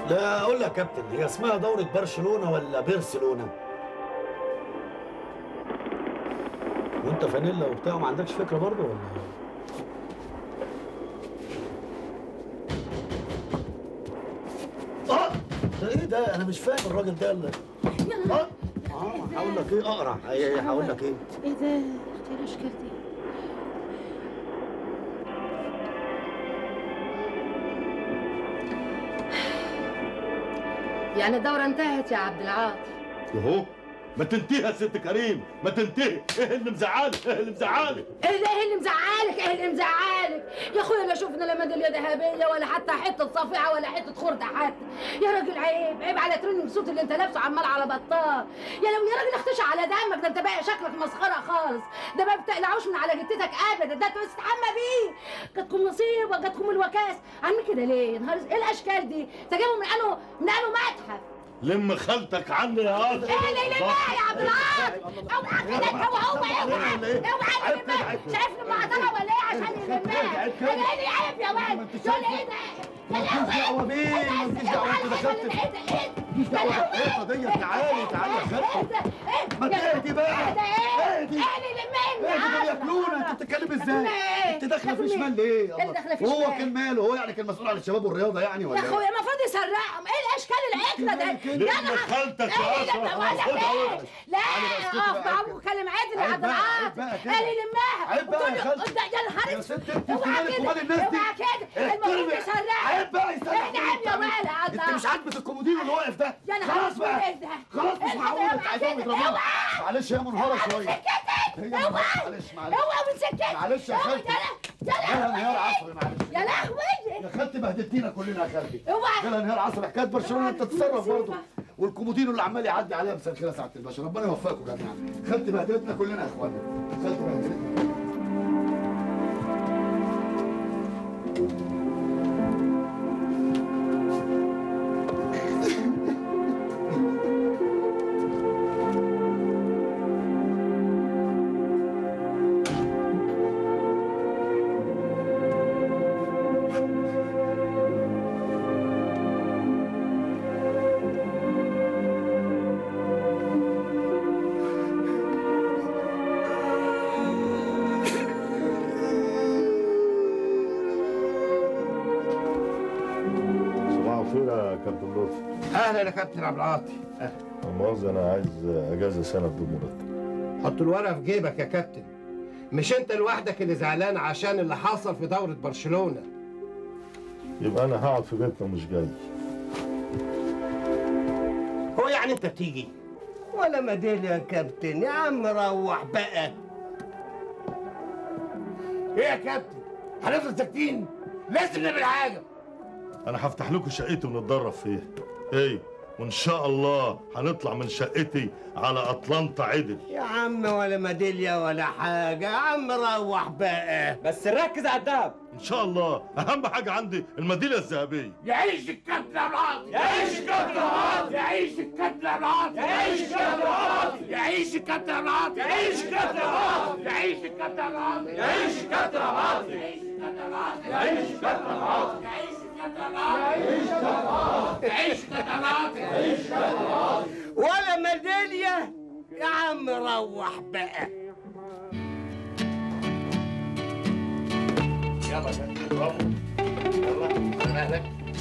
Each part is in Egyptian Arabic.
لا اقول لك يا كابتن هي اسمها دورة برشلونة ولا بيرسلونة؟ وانت فانيلا وبتاع وما عندكش فكرة برضه ولا اه ده ايه ده؟ انا مش فاهم الراجل ده اللي اه اه هقول لك ايه اقرع هي- هقول لك ايه؟ ايه ده اختي الاشكال دي يعني الدورة انتهت يا عبد العاطي يهو ما تنتهي يا ست كريم ما تنتهي ايه اللي مزعلك ايه اللي مزعلك ايه ده ايه اللي مزعلك ايه اللي مزعلك يا اخويا لا شفنا لا ميداليه ذهبيه ولا حتى حته صفيعه ولا حته خرده حتى يا راجل عيب عيب على تريننج سوت اللي انت لابسه عمال على بطال يا لو يا راجل اختشى على دمك ده انت بقى شكلك مسخره خالص ده ما بتقلعوش من على جتتك ابدا ده انت تستحمى بيه جاتكم نصيبه جاتكم الوكاس عاملين كده ليه يا نهار أسود، ايه الاشكال دي انت جايبهم من انه من انه متحف لم خالتك عني يا قاضي ايه اللي يلمها يا عبد العاطي اوعى كده انت وهو اوعى اوعى يلمها شايفني معطله ولا ايه عشان يلمها انا ايه عيب يا ولد دول ايه ده مالكيش دعوة بيه مالكيش دعوة انت دخلت في مالكيش دعوة بالحيطة ديت تعالي تعالي يا خالتي ما تهدي بقى اهدي اهدي دول ياكلونا انت بتتكلم ازاي؟ انت داخله في شمال ليه؟ اللي داخلة في وهو شمال؟ كان ماله هو يعني كان مسؤول عن الشباب والرياضة يعني ولا يا ايه؟ اخويا المفروض يسرقهم ايه الاشكال العكره ده لم يا نهار- خالتك ايه يا اللي أشرف، بقول لك خدها ايه وش. لا تعالي بقى، اسكتي اقف بقى، معاهم وكلم عادل يا عيب عبد بقى، عيب العاطي بقى كده. قال لي لمها عيب بقى يا وتقول له- خالتي. قلت- يا نهار يا اسود. ست انت اوعى مالك كده ومال الناس دي؟ اوعى كده المفروض احترمي. يسرقهم عيب بقى يسرقهم. ايه نعم يا ولد انت مش عاجبك الكومودين اللي واقف ده يا نهار خلاص اسود بقى ايه ده خلاص مش ايه معقول ده؟ انت عايزاهم اوعى يضربونا اوعى معلش هي منهارة شوية هي منهارة اوعى معلش معلش اوعى من سكتي معلش يا اوعى، خالتي. يا لا- يا جالها لهوي انهيار عصبي معلش يا لهوي يا خالتي بهدلتينا كلنا يا خالتي اوعى جالها انهيار عصبي حكايه برشلونه انت تتصرف برضه والكومودينو اللي عمال يعدي عليها مسلسله ساعه الباشا ربنا يوفقكم جميعا خالتي بهدلتنا كلنا يا اخوانا خالتي بهدلتنا صباح الخير يا كابتن لطفي اهلا يا كابتن عبد العاطي مؤاخذة انا عايز اجازة سنة بدون مرتب حط الورقه في جيبك يا كابتن مش انت لوحدك اللي زعلان عشان اللي حصل في دورة برشلونة يبقى انا هقعد في بيتنا مش جاي هو يعني انت بتيجي ولا مديل يا كابتن يا عم روح بقى ايه يا كابتن هنفضل ساكتين لازم نعمل حاجه انا هفتح لكم شقتي ونتدرب فيها ايه وان شاء الله هنطلع من شقتي على اطلانتا عدل يا عم ولا ميدالية ولا حاجة يا عم روح بقى بس ركز على الدهب ان شاء الله اهم حاجة عندي الميدالية الذهبية يعيش الكابتن عبد العاطي يعيش الكابتن عبد العاطي يعيش الكابتن عبد العاطي يعيش الكابتن عبد العاطي يعيش الكابتن عبد العاطي يعيش الكابتن عبد العاطي يعيش الكابتن عبد العاطي يعيش الكابتن عبد العاطي يعيش الكابتن عبد العاطي يعيش الكابتن عبد العاطي يعيش الكابتن عبد العاطي يعيش الكابتن عبد العاطي يعيش الكابتن عبد العاطي ولا ميدالية يا عم روح بقى يلا يا كابتن برافو يلا على مهلك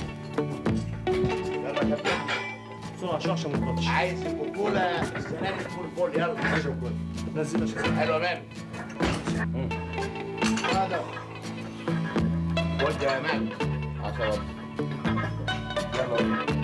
يلا يا كابتن بسرعه شو عشان ما تغلطش عايز البطولة السنة دي تكون الكل يلا عايز الكل نزل يا شباب حلو يا مان هذا وجه يا مان عشرة يلا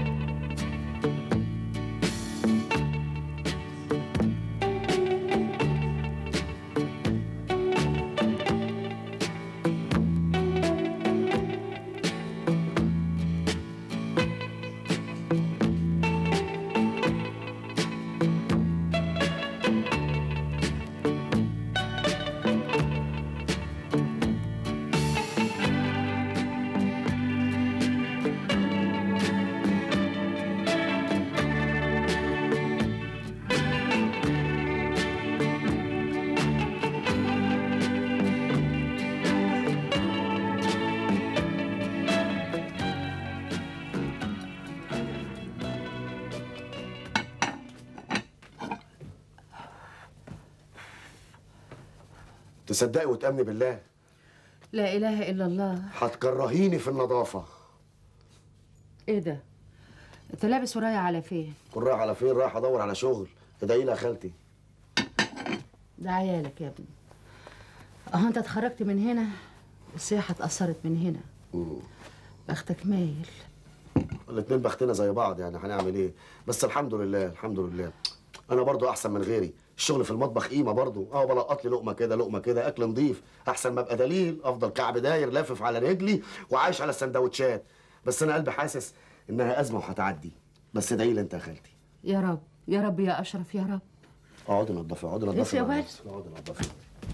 تصدقي وتامني بالله لا اله الا الله هتكرهيني في النظافه ايه ده انت لابس ورايا على فين كل رايح على فين رايح ادور على شغل ادعي لي يا خالتي ده عيالك يا ابني اه انت اتخرجت من هنا السياحه اتاثرت من هنا بختك مايل الاتنين بختنا زي بعض يعني هنعمل ايه بس الحمد لله الحمد لله انا برضو احسن من غيري الشغل في المطبخ قيمه برضو اه بلقط لي لقمه كده لقمه كده اكل نظيف احسن ما ابقى دليل افضل كعب داير لافف على رجلي وعايش على السندوتشات بس انا قلبي حاسس انها ازمه وهتعدي بس ادعي لي انت يا خالتي يا رب يا رب يا اشرف يا رب اقعدي نضفي اقعدي بس نضفي يا مع ولد. نفسك، اقعدي نضفي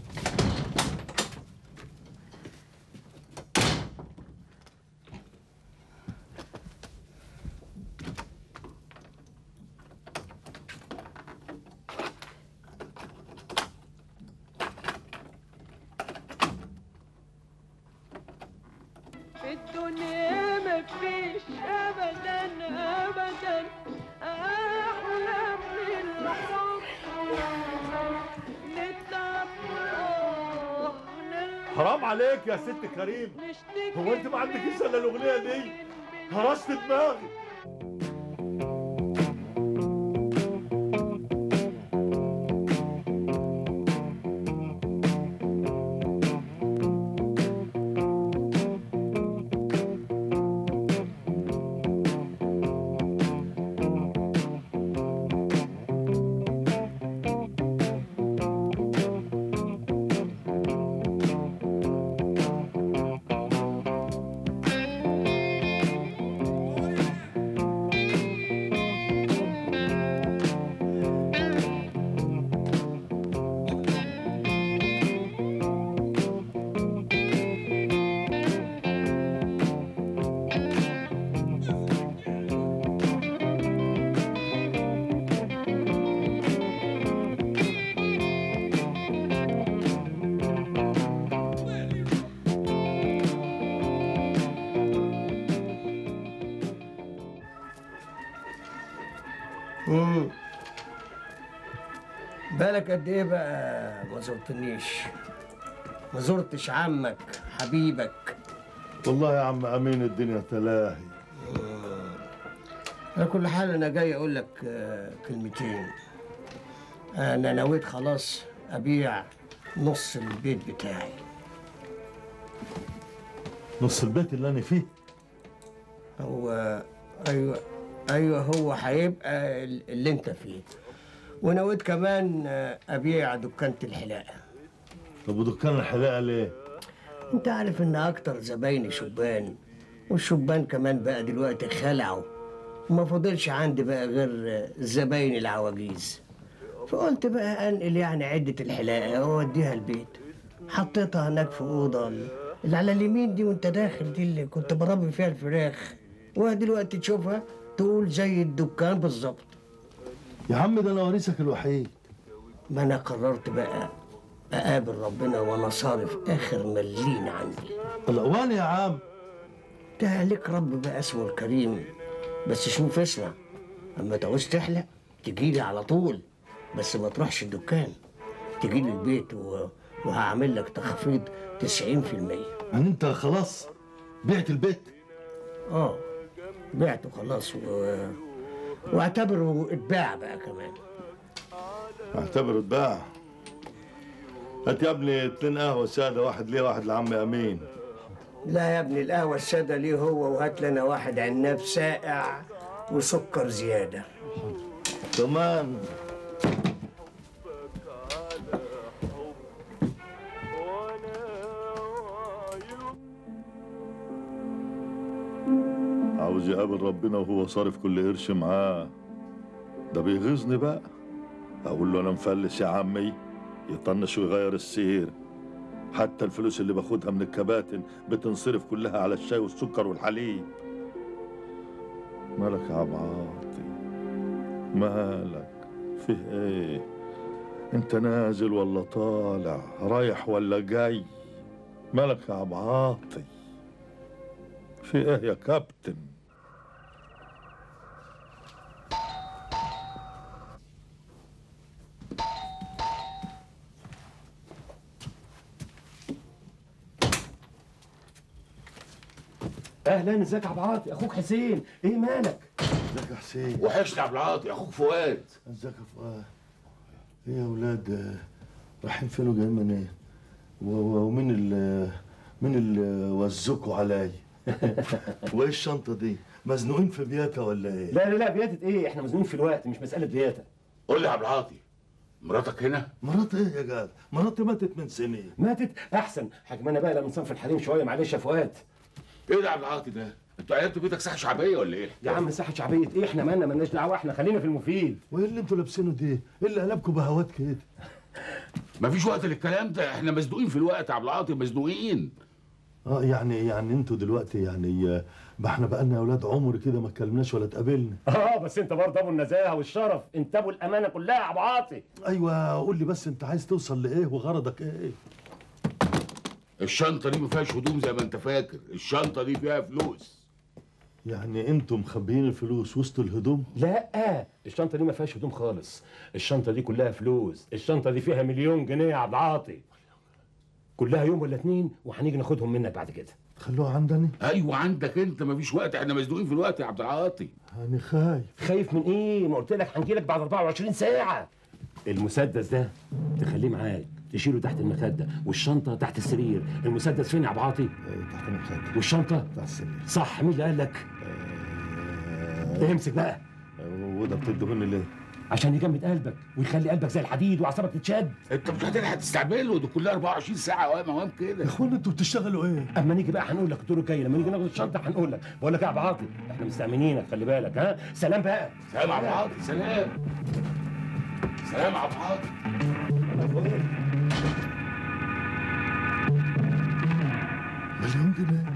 في الدنيا مفيش ابدا ابدا احلى من الحب نتعب آه، حرام عليك يا ست كريم نشتكي هو انت ما عندكيش الا الاغنيه دي هرشت دماغي مم. بالك قد ايه بقى ما زرتنيش ما زرتش عمك حبيبك والله يا عم امين الدنيا تلاهي على كل حال انا جاي اقول لك آه، كلمتين انا نويت خلاص ابيع نص البيت بتاعي نص البيت اللي انا فيه هو ايوه ايوه هو هيبقى ال- اللي انت فيه ونويت كمان آه، ابيع دكانة الحلاقه طب ودكان الحلاقه ليه؟ انت عارف ان اكتر زبايني شبان والشبان كمان بقى دلوقتي خلعوا وما فضلش عندي بقى غير زباين العواجيز فقلت بقى انقل يعني عدة الحلاقة واوديها البيت حطيتها هناك في أوضة اللي على اليمين دي وانت داخل دي اللي كنت بربي فيها الفراخ ودلوقتي تشوفها تقول زي الدكان بالظبط يا عم ده انا وريثك الوحيد ما انا قررت بقى اقابل ربنا وانا صارف اخر مليين عندي الله وانا يا عم ده لك رب بقى اسمه الكريم بس شوف اسمع اما تعوز تحلق تجيلي على طول بس ما تروحش الدكان تجيلي البيت و... وهعمل لك تخفيض 90% يعني انت خلاص بعت البيت اه بعته خلاص و... واعتبره اتباع بقى كمان اعتبره اتباع هات يا ابني اتنين قهوه ساده واحد ليه واحد لعم امين لا يا ابني القهوة السادة ليه هو وهات لنا واحد عناب ساقع وسكر زيادة كمان عاوز يقابل ربنا وهو صارف كل قرش معاه ده بيغيظني بقى اقول له انا مفلس يا عمي يطنش ويغير السير حتى الفلوس اللي باخدها من الكباتن بتنصرف كلها على الشاي والسكر والحليب مالك يا عم عاطي مالك فيه ايه انت نازل ولا طالع رايح ولا جاي مالك يا عم عاطي في ايه يا كابتن اهلا ازيك يا عبد العاطي اخوك حسين ايه مالك ازيك يا حسين وحشني يا عبد العاطي اخوك فؤاد ازيك يا فؤاد ايه يا اولاد آه، رايحين فين وجايين منين و- و- ومين اللي مين اللي وزكوا عليا وايه الشنطه دي مزنوقين في بياتا ولا ايه لا لا لا بياتة ايه احنا مزنوقين في الوقت مش مساله بياتة قول لي يا عبد العاطي مراتك هنا مرات ايه يا جاد مراتي ماتت من سنين ماتت احسن حجمنا بقى من صنف الحريم شويه معلش يا فؤاد ايه ده يا عبد العاطي ده انتوا عيلتوا بيتك ساحه شعبيه ولا ايه يا عم ساحه شعبيه ايه احنا مالنا مالناش دعوه احنا خلينا في المفيد وايه اللي انتوا لابسينه دي ايه اللي قلبكوا بهوات كده مفيش وقت للكلام ده احنا مزنوقين في الوقت يا عبد العاطي مزنوقين اه يعني يعني انتوا دلوقتي يعني آه، ما احنا بقالنا يا اولاد عمر كده ما اتكلمناش ولا اتقابلنا اه بس انت برضه ابو النزاهه والشرف انت ابو الامانه كلها يا ابو عاطي ايوه قول لي بس انت عايز توصل لايه وغرضك ايه الشنطه دي ما فيهاش هدوم زي ما انت فاكر الشنطه دي فيها فلوس يعني انتوا مخبيين الفلوس وسط الهدوم لا الشنطه دي ما فيهاش هدوم خالص الشنطه دي كلها فلوس الشنطه دي فيها مليون جنيه يا عبد العاطي كلها يوم ولا اتنين وهنيجي ناخدهم منك بعد كده خلوها عندني ايوه عندك انت مفيش وقت احنا مزنوقين في الوقت يا عبد العاطي انا خايف خايف من ايه ما قلت لك هنجي لك بعد 24 ساعه المسدس ده تخليه معاك تشيله تحت المخده والشنطه تحت السرير المسدس فين يا عبد العاطي آه، تحت المخده والشنطه تحت السرير صح مين اللي قال لك امسك بقى آه، وده بتدهوني ليه عشان يجمد قلبك ويخلي قلبك زي الحديد واعصابك تتشد انت مش هتلحق تستعمله دي كلها 24 ساعه وهم وهم كده يا اخوانا انتوا بتشتغلوا ايه اما نيجي بقى هنقول لك الدور الجاي لما نيجي ناخد الشنطه هنقول لك بقول لك يا ابو عاطي احنا مستأمنينك خلي بالك ها سلام بقى سلام يا عبد العاطي سلام سلام يا عبد العاطي مليون جنيه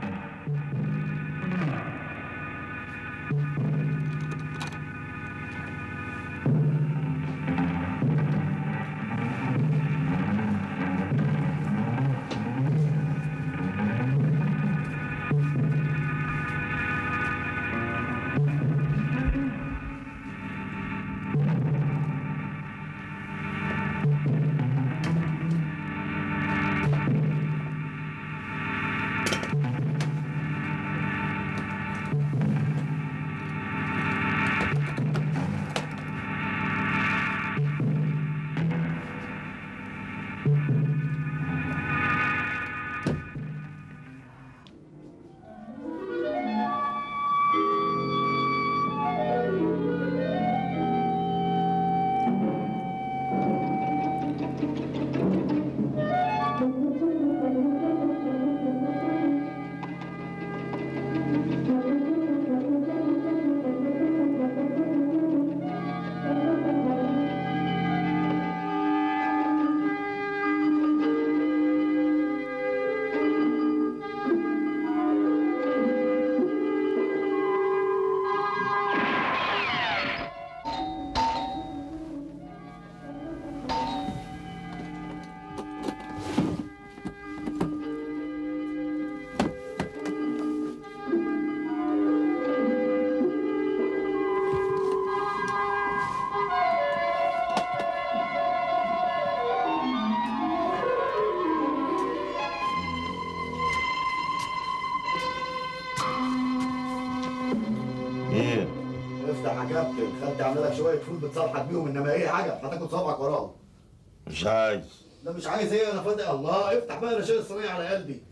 ايه افتح يا كابتن خدت اعمل لك شويه فول بتصالحك بيهم انما ايه حاجه هتاكل صبعك وراهم مش عايز ده مش عايز ايه انا فاضي الله افتح بقى انا شايل الصينيه على قلبي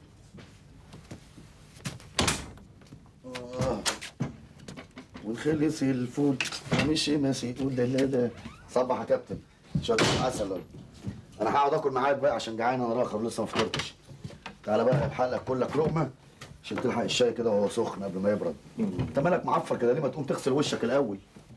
آه. ونخلص الفول مش مسؤول ده لا ده صبح يا كابتن شويه عسل أهو. انا هقعد اكل معاك بقى عشان جعان انا راخر لسه ما فطرتش تعالى بقى الحق لك كلك لقمه عشان تلحق الشاي كده وهو سخن قبل ما يبرد انت مالك معفر كده ليه ما تقوم تغسل وشك الاول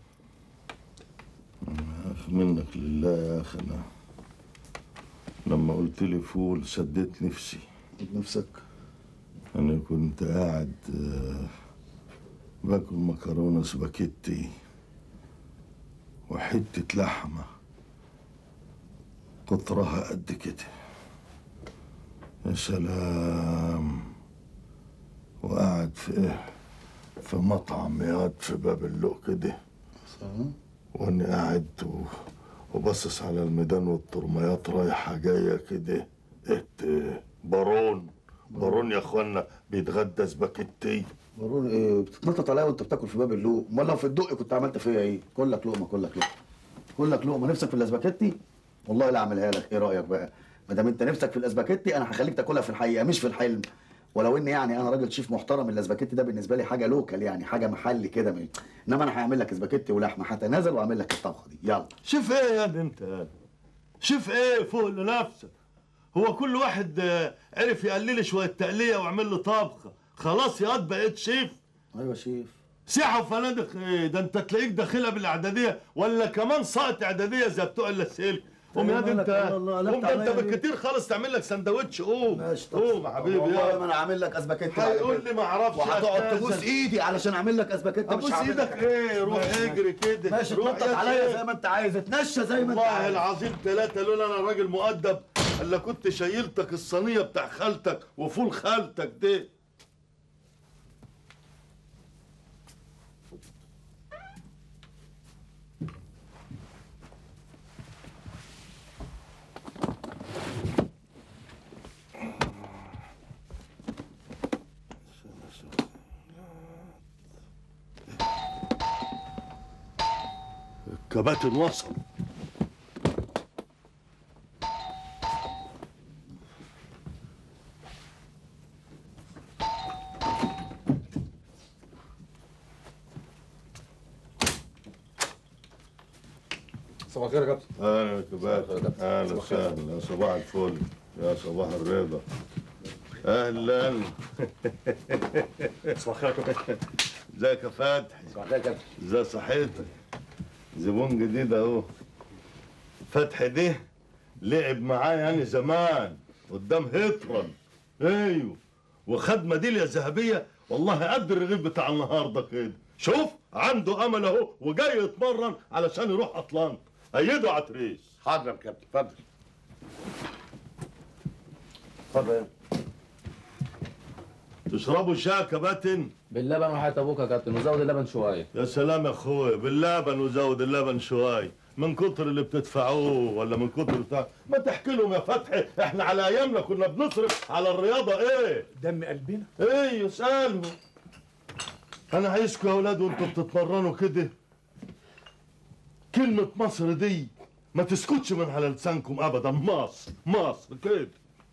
أخ منك لله يا اخي انا لما قلت لي فول سديت نفسي نفسك انا كنت قاعد آه، باكل مكرونه سباكيتي وحته لحمه قطرها قد كده يا سلام وقاعد في ايه في مطعم ياد في باب اللوق كده وانا قاعد و... وبصص على الميدان والطرميات رايحه جايه كده ات بارون بارون يا اخوانا بيتغدى سباكيتي بارون ايه بتتنطط عليا وانت بتاكل في باب اللوق امال لو في الدق كنت عملت فيا ايه كلك لقمه كلك لقمه كلك لقمه نفسك في الاسباجيتي والله لا اعملها لك ايه رايك بقى ما دام انت نفسك في الاسباجيتي انا هخليك تاكلها في الحقيقه مش في الحلم ولو ان يعني انا راجل شيف محترم الاسباجيتي ده بالنسبه لي حاجه لوكال يعني حاجه محلي كده من- انما انا هعمل لك اسباجيتي ولحمه هتنازل واعمل لك الطبخه دي يلا شوف ايه يا ابني انت يا شوف ايه فوق لنفسك هو كل واحد آه، عرف يقلل لي شويه تقليه ويعمل له طبخه خلاص يا واد بقيت شيف ايوه شيف سياحه وفنادق ايه ده انت تلاقيك داخلها بالاعداديه ولا كمان ساقط اعداديه زي بتوع اللاسلكي قوم يا أيوة دي انت مالك؟ الله الله، قوم لفت ده انت عليا ليه؟ بالكتير خالص تعمل لك سندوتش قوم ماشي طب قوم يا حبيبي والله ما يلا انا عامل لك اسباجيتي بعد هيقول كده. لي ما اعرفش وهتقعد أتنازل. تبوس ايدي علشان اعمل لك اسباجيتي مش ابوس هعمل ايدك لك. ايه روح ماشي. اجري كده ماشي روح اتنطط يا عليا شيخ. زي ما انت عايز اتنشى زي ما انت والله عايز العظيم ثلاثة لولا أنا راجل مؤدب إلا كنت شايلتك الصينية بتاع خالتك وفول خالتك دي الكباتن وصل صباح الخير يا كابتن اهلا يا كباتن اهلا وسهلا يا صباح الفل يا صباح الرضا اهلا صباح الخير يا كابتن ازيك يا فتحي صباح الخير يا كابتن ازي صحتك زبون جديد اهو فتحي ده لعب معايا يعني زمان قدام هترن ايوه وخد ميداليه ذهبيه والله قد الرغيف بتاع النهارده كده شوف عنده امل اهو وجاي يتمرن علشان يروح اطلانتا ايده عتريس حاضر يا كابتن اتفضل اتفضل تشربوا شاي يا كباتن باللبن وحياة ابوك يا كابتن وزود اللبن شويه يا سلام يا اخويا باللبن وزود اللبن شوي من كتر اللي بتدفعوه ولا من كتر بتاع ما تحكي لهم يا فتحي احنا على ايامنا كنا بنصرف على الرياضه ايه دم قلبنا ايه اسالهم انا عايزكم يا اولاد وانتوا بتتمرنوا كده كلمه مصر دي ما تسكتش من على لسانكم ابدا مصر مصر كده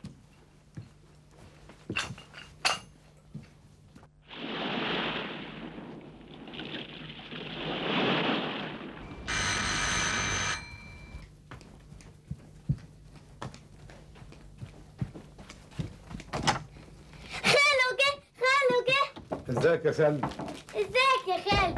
خالو جه خالو جه ازيك يا سلمى ازيك يا خالو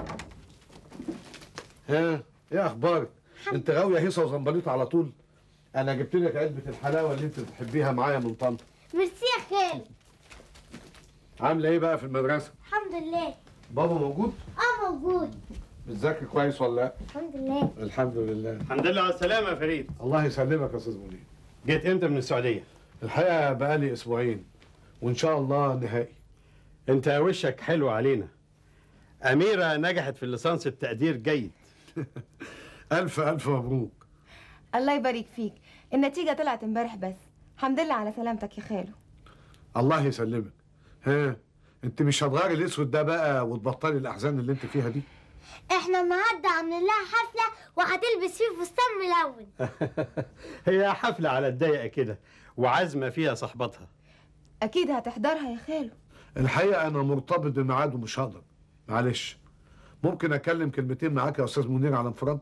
ها ايه اخبارك انت غاويه هيصه وزنبليط على طول انا جبت لك علبه الحلاوه اللي انت بتحبيها معايا من طنطا ميرسي يا خالو عامله ايه بقى في المدرسه الحمد لله بابا موجود اه موجود بتذاكر كويس ولا لا الحمد لله الحمد لله الحمد لله على السلامة يا فريد الله يسلمك يا استاذ منير جيت امتى من السعودية؟ الحقيقه بقالي اسبوعين وان شاء الله نهائي انت وشك حلو علينا أميرة نجحت في الليسانس بتقدير جيد الف الف مبروك الله يبارك فيك النتيجة طلعت امبارح بس الحمد لله على سلامتك يا خالو الله يسلمك ها انت مش هتغيري الاسود ده بقى وتبطلي الاحزان اللي انت فيها دي احنا النهارده عاملين لها حفله وهتلبس فيه فستان ملون هي حفلة على الضيق كده وعزمة فيها صاحبتها أكيد هتحضرها يا خالو الحقيقه انا مرتبط بميعاد ومش هقدر معلش ممكن اتكلم كلمتين معاك يا استاذ منير على انفراد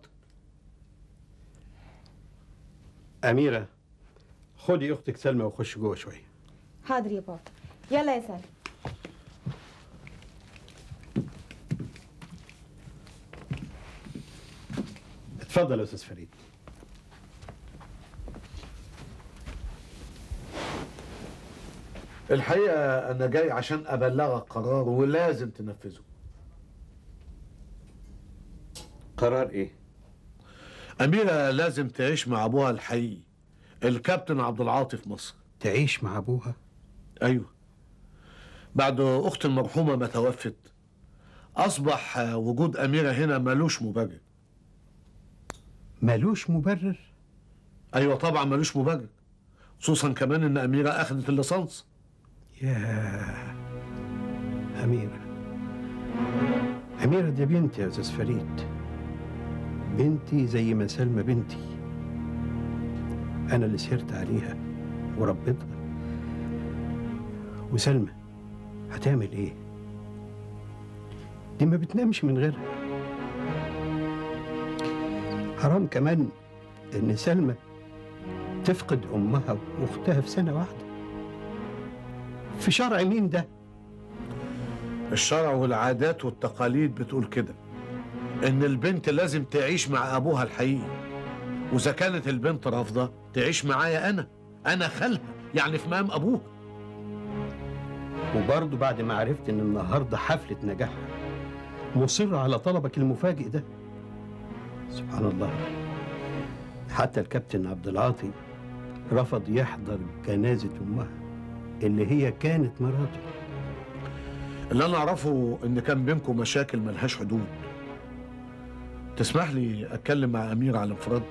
أميرة خدي أختك سلمى وخش جوه شوية حاضر يا بابا يلا يا سلمى اتفضل يا أستاذ فريد الحقيقه انا جاي عشان ابلغك قرار ولازم تنفذه قرار إيه؟ اميره لازم تعيش مع ابوها الحقيقي الكابتن عبد العاطي في مصر تعيش مع أبوها؟ ايوه بعد اخت المرحومه ما توفت اصبح وجود اميره هنا ملوش مبرر ملوش مبرر؟ ايوه طبعا ملوش مبرر خصوصا كمان ان اميره اخذت الليسانس يا أميرة أميرة دي بنتي يا أستاذ فريد بنتي زي ما سلمى بنتي أنا اللي سهرت عليها وربيتها وسلمى هتعمل إيه؟ دي ما بتنامش من غيرها حرام كمان إن سلمى تفقد أمها وأختها في سنة واحدة في شرع مين ده؟ الشرع والعادات والتقاليد بتقول كده ان البنت لازم تعيش مع ابوها الحقيقي واذا كانت البنت رافضه تعيش معايا انا انا خالها يعني في مقام ابوها وبرضه بعد ما عرفت ان النهارده حفله نجاحها مصر على طلبك المفاجئ ده سبحان الله حتى الكابتن عبد العاطي رفض يحضر جنازه امها اللي هي كانت مراته اللي انا اعرفه ان كان بينكم مشاكل ملهاش حدود تسمح لي اتكلم مع امير على انفراد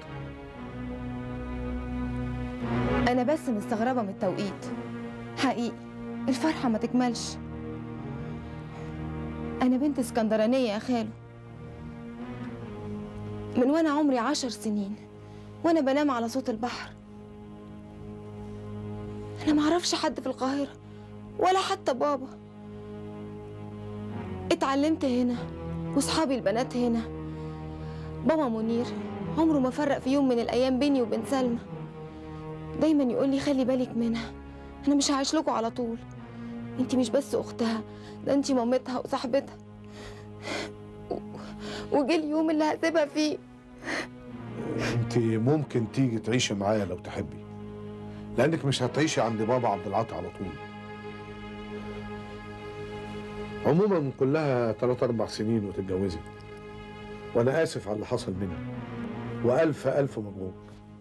أنا بس مستغربة من التوقيت حقيقي الفرحة ما تكملش أنا بنت اسكندرانية يا خالو من وأنا عمري عشر سنين وأنا بنام على صوت البحر أنا معرفش حد في القاهرة ولا حتى بابا اتعلمت هنا وصحابي البنات هنا بابا منير عمره ما فرق في يوم من الأيام بيني وبين سلمى دايما يقول لي خلي بالك منها انا مش هعيش لكم على طول انت مش بس اختها ده انت مامتها وصاحبتها و- وجه اليوم اللي هسيبها فيه انت ممكن تيجي تعيشي معايا لو تحبي لانك مش هتعيشي عند بابا عبد العاطي على طول عموما كلها ثلاث اربع سنين وتتجوزي وانا اسف على اللي حصل مني والف الف مبروك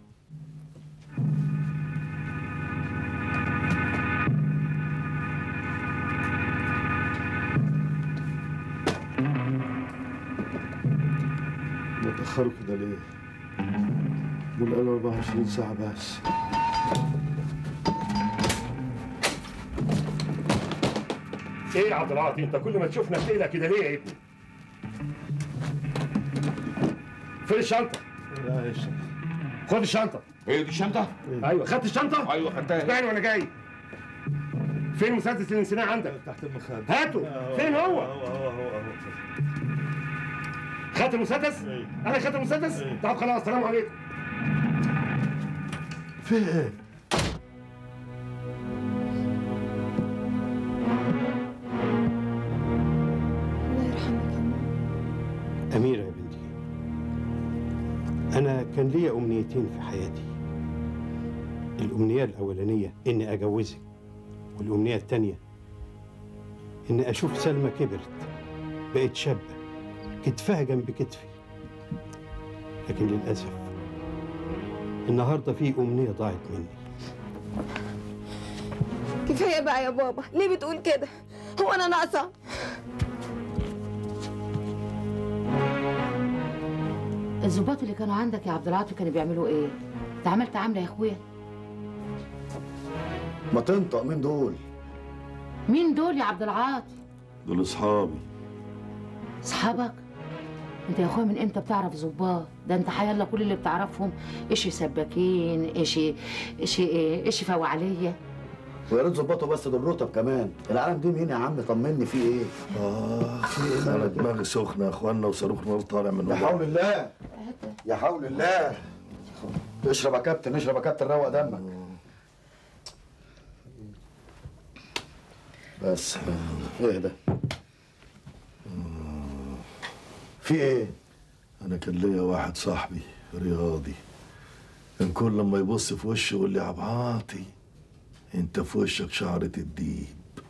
متأخروا كده ليه؟ دول قالوا 24 ساعة بس ايه يا عبد العاطي انت كل ما تشوفنا بتقلق كده ليه يا ابني؟ فين الشنطة؟ لا يا شيخ خد الشنطة هي دي الشنطة؟ ايوه خدت الشنطة؟ ايوه خدتها اسمعني وانا جاي فين المسدس اللي نسيناه عندك؟ تحت المخدة هاته فين هو؟ هو هو هو هو خدت المسدس؟ انا خدت المسدس؟ طب خلاص سلام عليكم في ايه؟ الله يرحمك يا ماما أميرة يا بنتي أنا كان ليا أمنيتين في حياتي الأمنية الأولانية إني أجوزك والأمنية التانية إني أشوف سلمى كبرت بقت شابة كتفها جنب كتفي لكن للأسف النهاردة في أمنية ضاعت مني كفايه بقى يا بابا ليه بتقول كده هو انا ناقصه الظباط اللي كانوا عندك يا عبد العاطي كانوا بيعملوا ايه؟ انت عملت عامله يا اخويا ما تنطق مين دول مين دول يا عبد العاطي؟ دول اصحابي اصحابك؟ انت يا اخويا من امتى بتعرف ظباط؟ ده انت حيالله كل اللي بتعرفهم اشي سباكين اشي اشي ايه اشي فوعليه ويا ريت ظبطوا بس دول رتب كمان العالم دي مين يا عم طمني في ايه اه انا دماغي سخنة يا اخوانا وصاروخ نار طالع من يا وجهي. حول الله يا حول الله اشرب يا كابتن اشرب يا كابتن روق دمك بس ايه ده في ايه انا كان ليا واحد صاحبي رياضي كان كل لما يبص في وشي يقول لي يا عبد عاطي انت في وشك شعرة الديب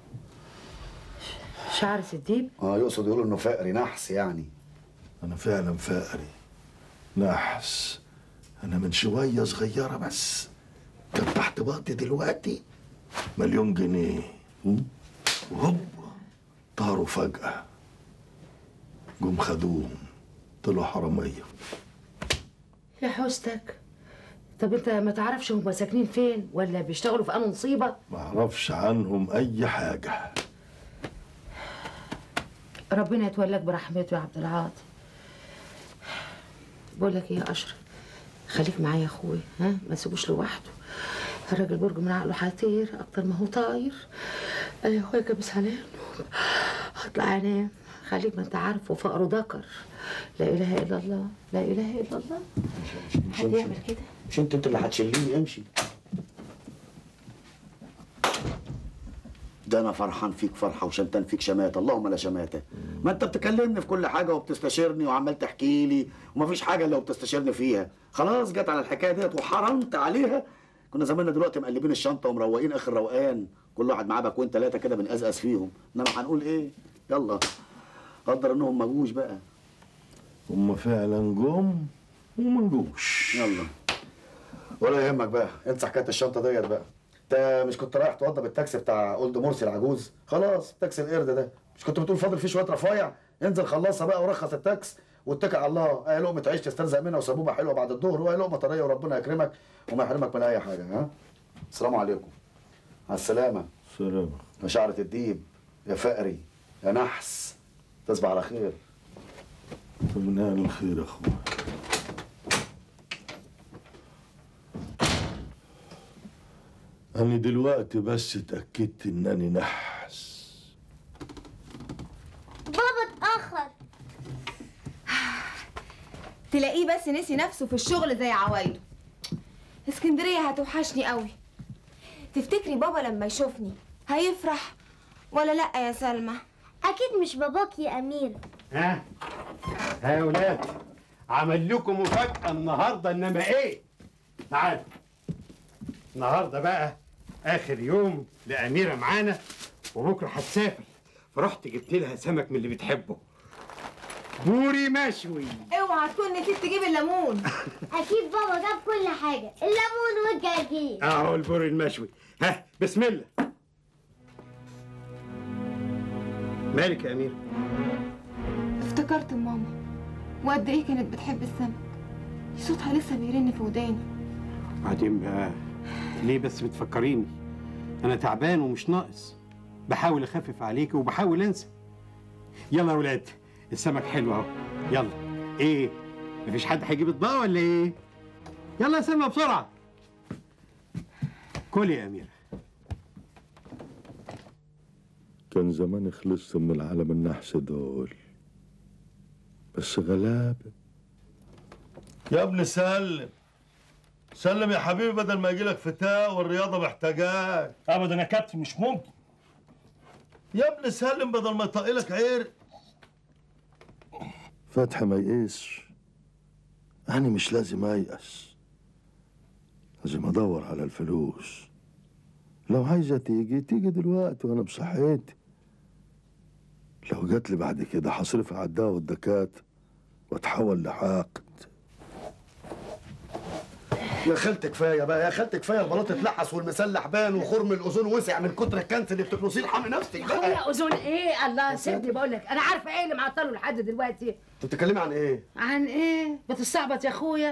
شعر الديب اه يقصد يقول انه فقري نحس يعني انا فعلا فقري نحس انا من شوية صغيرة بس كان تحت باطي دلوقتي مليون جنيه م? وهوب طاروا فجأة جم خدوهم طلعوا حرامية يا حوستك طب انت ما تعرفش هم ساكنين فين ولا بيشتغلوا في انهي نصيبه ما اعرفش عنهم اي حاجه ربنا يتولاك برحمته يا عبد العاطي بقول لك ايه يا اشرف خليك معايا يا اخويا ها ما تسيبوش لوحده الراجل برج من عقله هيطير اكتر ما هو طاير انا يا اخويا كابس عليا النوم هطلع انام خليك ما انت عارف وفقره ذكر لا اله الا الله لا اله الا الله حد يعمل كده مش انت انت اللي هتشيليني امشي ده انا فرحان فيك فرحه وشمتان فيك شماته اللهم لا شماته ما انت بتكلمني في كل حاجه وبتستشيرني وعمال تحكي لي ومفيش حاجه الا وبتستشيرني فيها خلاص جت على الحكايه ديت وحرمت عليها كنا زماننا دلوقتي مقلبين الشنطه ومروقين اخر روقان كل واحد معاه باكوين ثلاثه كده بنقزقز فيهم انما هنقول ايه يلا قدر انهم ما جوش بقى هم فعلا جم وما جوش يلا ولا يهمك بقى انسى حكايه الشنطه ديت بقى انت مش كنت رايح توضب التاكسي بتاع اولد مرسي العجوز خلاص تاكسي القرد ده مش كنت بتقول فاضل فيه شويه رفايع انزل خلصها بقى ورخص التاكس واتكل على الله اي لقمه عيش تسترزق منها وسبوبه حلوه بعد الظهر واي لقمه طريه وربنا يكرمك وما يحرمك من اي حاجه ها السلام عليكم على السلامه سلام يا شعرة الديب يا فقري يا نحس تصبح على خير ربنا يعمل خير يا اخويا أنا دلوقتي بس اتأكدت إنني نحس بابا اتأخر تلاقيه بس نسي نفسه في الشغل زي عوايده اسكندرية هتوحشني قوي تفتكري بابا لما يشوفني هيفرح ولا لا يا سلمى أكيد مش باباك يا أمير ها ها يا ولاد عمل لكم مفاجأة النهاردة إنما إيه؟ تعالوا النهاردة بقى آخر يوم لأميرة معانا وبكرة هتسافر فرحت جبت لها سمك من اللي بتحبه بوري مشوي اوعى تكون نسيت تجيب الليمون أكيد بابا جاب كل حاجة الليمون والجرجير أهو البوري المشوي ها بسم الله مالك يا أميرة؟ افتكرت ماما وقد ايه كانت بتحب السمك صوتها لسه بيرن في وداني بعدين بقى ليه بس بتفكريني انا تعبان ومش ناقص بحاول اخفف عليك وبحاول انسى يلا يا ولاد السمك حلو اهو يلا ايه مفيش حد هيجيب اطباق ولا ايه يلا يا سلمى بسرعه كل يا اميره كان زمان خلصت من العالم النحس دول بس غلابة يا ابني سلم سلم يا حبيبي بدل ما يجيلك فتاة والرياضة محتاجاك ابدا يا كابتن مش ممكن يا ابني سلم بدل ما يطقلك عير فتحي ما يقيسش أنا مش لازم أيأس لازم أدور على الفلوس لو عايزة تيجي تيجي دلوقتي وأنا بصحتي لو جات لي بعد كده هصرفها على الدواء والدكاترة واتحول لحاقد يا خالتي كفايه بقى يا خالتي كفايه البلاط اتلحس والمسلح بان وخرم الاذون وسع من كتر الكنس اللي بتكنسيه ارحمي نفسك بقى اخويا اذون ايه الله سيبني بقول لك انا عارفه ايه اللي معطله لحد دلوقتي انت بتتكلمي عن ايه؟ عن ايه بتستعبط يا اخويا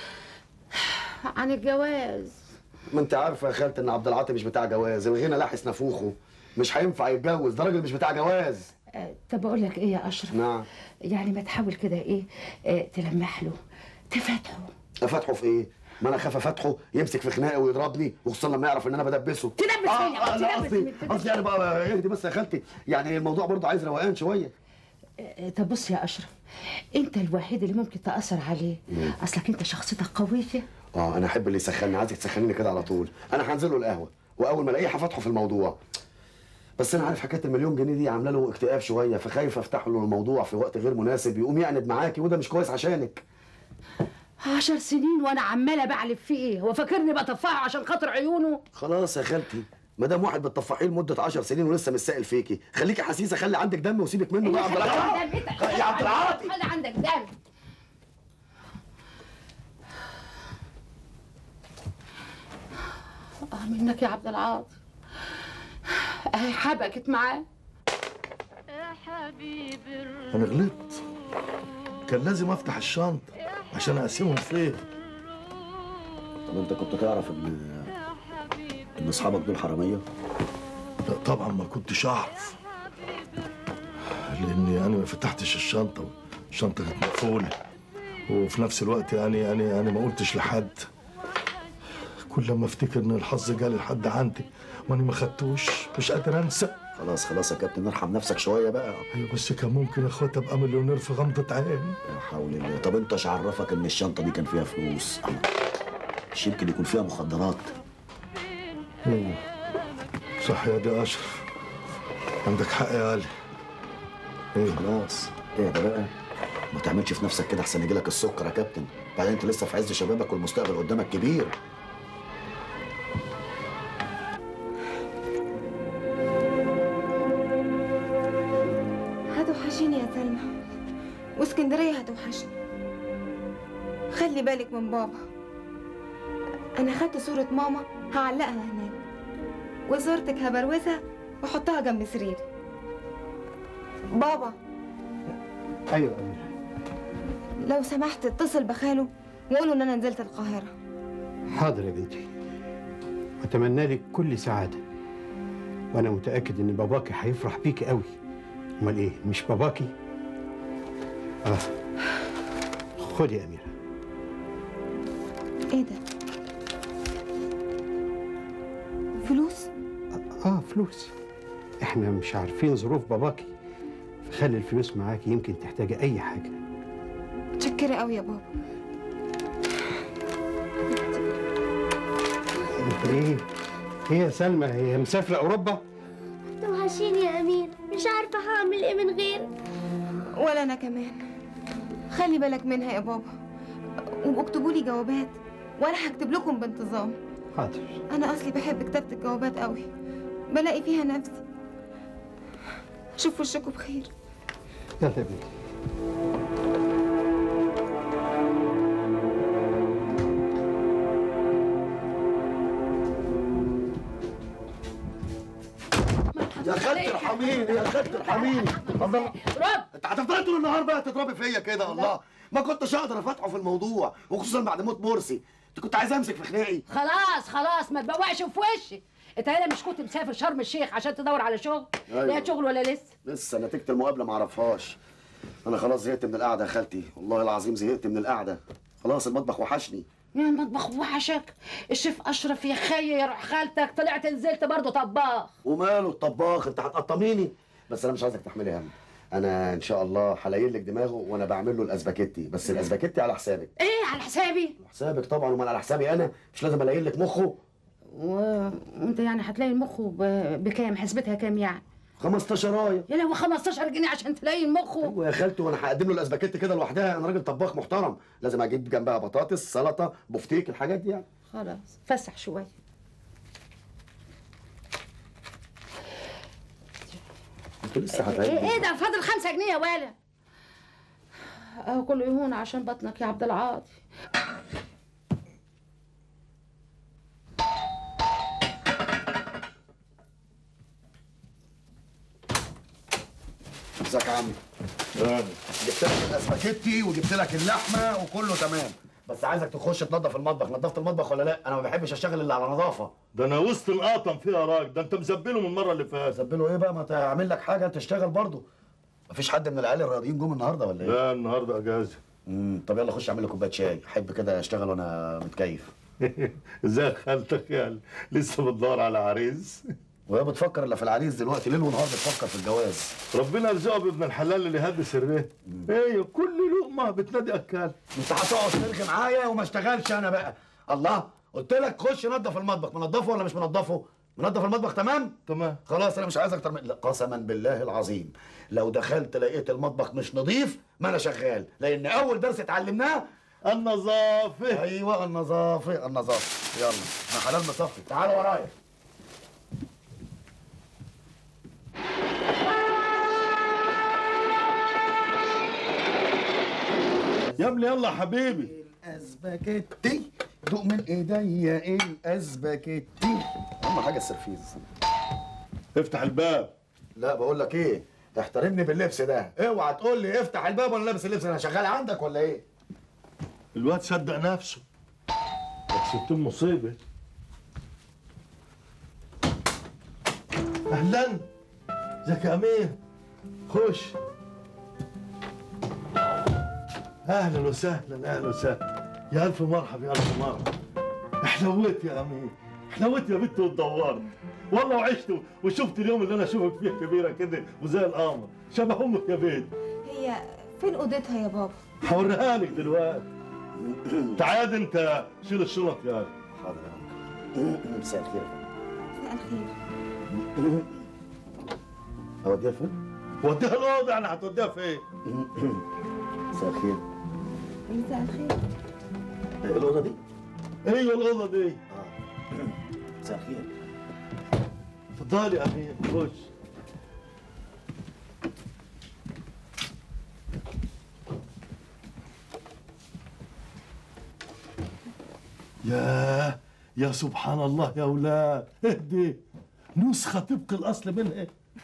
عن الجواز ما انت عارفه يا خالتي ان عبد العاطي مش بتاع جواز الغنى لاحس نافوخه مش هينفع يتجوز ده راجل مش بتاع جواز آه، طب اقول لك ايه يا اشرف نعم يعني ما تحاول كده ايه آه، تلمح له تفتحه افتحه في ايه؟ ما انا خاف افتحه يمسك في خناقه ويضربني وخصوصا لما يعرف ان انا بدبسه تلبس آه، فيا آه، لا، تلبس قصدي فيا. قصدي يعني بقى اهدي بس يا خالتي يعني الموضوع برضه عايز روقان شويه آه، طب بص يا اشرف انت الوحيد اللي ممكن تاثر عليه اصلك انت شخصيتك قويه اه انا احب اللي يسخنني عايزك تسخنيني كده على طول انا هنزل له القهوه واول ما الاقيه هفتحه في الموضوع بس انا عارف حكايه المليون جنيه دي عامله له اكتئاب شويه فخايف افتح له الموضوع في وقت غير مناسب يقوم يعند معاكي وده مش كويس عشانك عشر سنين وانا عماله بعلف فيه ايه هو فاكرني بطفحه عشان خاطر عيونه خلاص يا خالتي ما دام واحد بتطفحيه لمده 10 سنين ولسه مش سائل فيكي خليكي حسيسه خلي عندك دم وسيبك منه بقى يا عبد العاطي يا عبد العاطي خلي عندك دم اه منك يا عبد العاطي اهي حبكت معاه أنا غلطت كان لازم أفتح الشنطة عشان أقسمهم فين طب انت كنت تعرف ان ان اصحابك دول حراميه لا طبعا ما كنتش اعرف لاني انا ما فتحتش الشنطه الشنطه كانت مقفوله وفي نفس الوقت يعني يعني انا ما قلتش لحد كل ما افتكر ان الحظ جالي لحد عندي وانا ما خدتوش مش قادر انسى خلاص خلاص يا كابتن ارحم نفسك شويه بقى ايوه بس كان ممكن يا اخوات ابقى مليونير في غمضه عين لا حول الله طب انت ايش عرفك ان الشنطه دي كان فيها فلوس مش يمكن يكون فيها مخدرات ايوه صح يا دي اشرف عندك حق يا علي ايه خلاص اهدى بقى ما تعملش في نفسك كده احسن يجيلك السكر يا كابتن بعدين انت لسه في عز شبابك والمستقبل قدامك كبير هتوحشيني يا سلمى واسكندرية هتوحشني خلي بالك من بابا أنا خدت صورة ماما هعلقها هناك وصورتك هبروزها واحطها جنب سريري بابا ايوه امير لو سمحت اتصل بخاله وقوله ان انا نزلت القاهرة حاضر يا بنتي واتمنى لك كل سعاده وانا متاكد ان باباكي هيفرح بيكي قوي امال ايه مش باباكي اه خدي يا اميره ايه ده فلوس اه فلوس احنا مش عارفين ظروف باباكي فخلي الفلوس معاكي يمكن تحتاجي اي حاجه متشكرة قوي يا بابا ايه ايه يا سلمى هي مسافره اوروبا توحشيني يا أمير مش عارفة هعمل إيه من غيرك ولا انا كمان خلي بالك منها يا بابا واكتبوا لي جوابات وانا هكتب لكم بانتظام حاضر انا اصلي بحب كتابة الجوابات قوي بلاقي فيها نفسي شوف وشكم بخير يلا يا بنتي يا خالتي ارحميني يا خالتي ارحميني الله رد انت هتفضلي طول النهار بقى تضربي فيا كده الله ما كنتش اقدر افتحه في الموضوع وخصوصا بعد موت مرسي انت كنت عايز امسك في خناقي خلاص خلاص ما تبوقش في وشي انت هنا مش كنت مسافر شرم الشيخ عشان تدور على شغل أيوة. لقيت شغل ولا لسه لسه نتيجه المقابله ما اعرفهاش انا خلاص زهقت من القعده يا خالتي والله العظيم زهقت من القعده خلاص المطبخ وحشني يا المطبخ وحشك الشيف اشرف يا خي يا روح خالتك طلعت نزلت برضه طباخ وماله الطباخ انت هتقطميني بس انا مش عايزك تحملي هم انا ان شاء الله هلاين لك دماغه وانا بعمل له الاسباجيتي بس الاسباجيتي على حسابك ايه على حسابي حسابك طبعا وما على حسابي انا مش لازم الاين لك مخه و... وانت يعني هتلاقي المخ ب... بكام حسبتها كام يعني 15 رايه يا لهوي 15 جنيه عشان تلاقي المخ ايوه يا خالتي وانا هقدم له الاسباجيتي كده لوحدها انا راجل طباخ محترم لازم اجيب جنبها بطاطس سلطه بفتيك الحاجات دي يعني خلاص فسح شويه انت لسه ايه هتعيد ايه ده فاضل خمسة جنيه يا ولا اهو كله يهون عشان بطنك يا عبد العاطي ازيك يا عمي جبت لك الاسباجيتي وجبت لك اللحمه وكله تمام بس عايزك تخش تنظف المطبخ نظفت المطبخ ولا لا انا ما بحبش اشتغل الا على نظافه ده انا وسط القطم فيها يا راجل ده انت مزبله من المره اللي فاتت زبله ايه بقى ما تعمل لك حاجه تشتغل برضه مفيش حد من العيال الرياضيين جم النهارده ولا ايه لا النهارده اجازه امم طب يلا خش اعمل لي كوبايه شاي احب كده اشتغل وانا متكيف ازاي خالتك يعني لسه بتدور على عريس وهي بتفكر الا في العريس دلوقتي ليل ونهار بتفكر في الجواز ربنا يرزقها بابن الحلال اللي هد سره ايه كل لقمه بتنادي اكال انت هتقعد ترغي معايا وما اشتغلش انا بقى الله قلت لك خش نظف المطبخ منضفه ولا مش منضفه منضف المطبخ تمام تمام خلاص انا مش عايز اكتر من لا قسما بالله العظيم لو دخلت لقيت المطبخ مش نظيف ما انا شغال لان اول درس اتعلمناه النظافه ايوه النظافه النظافه يلا انا حلال مصفي تعالوا ورايا يا ابني يلا يا حبيبي الاسباجيتي دوق من ايديا الاسباجيتي اهم حاجه السرفيز افتح الباب لا بقول لك ايه احترمني باللبس ده اوعى تقول لي افتح الباب وانا لابس اللبس انا شغال عندك ولا ايه الواد صدق نفسه ستين مصيبة أهلا ازيك يا أمير خش أهلا وسهلا أهلا وسهلا يا ألف مرحبا يا ألف مرحبا حلويت يا أمير حلويت يا بنت واتدورت والله وعشت وشفت اليوم اللي أنا أشوفك فيه كبيرة كده وزي القمر شبه أمك يا بنت هي فين اوضتها يا بابا هوريها لك دلوقتي تعال انت شيل الشنط يا حاضر يا أنكل مساء الخير مساء الخير أوديها فين؟ وديها الأوضة يعني هتوديها فين؟ مساء الخير مساء الخير إيه الأوضة دي؟ هي الأوضة دي مساء الخير اتفضلي يا أمير خش يا يا سبحان الله يا أولاد اهدي نسخة طبق الأصل منها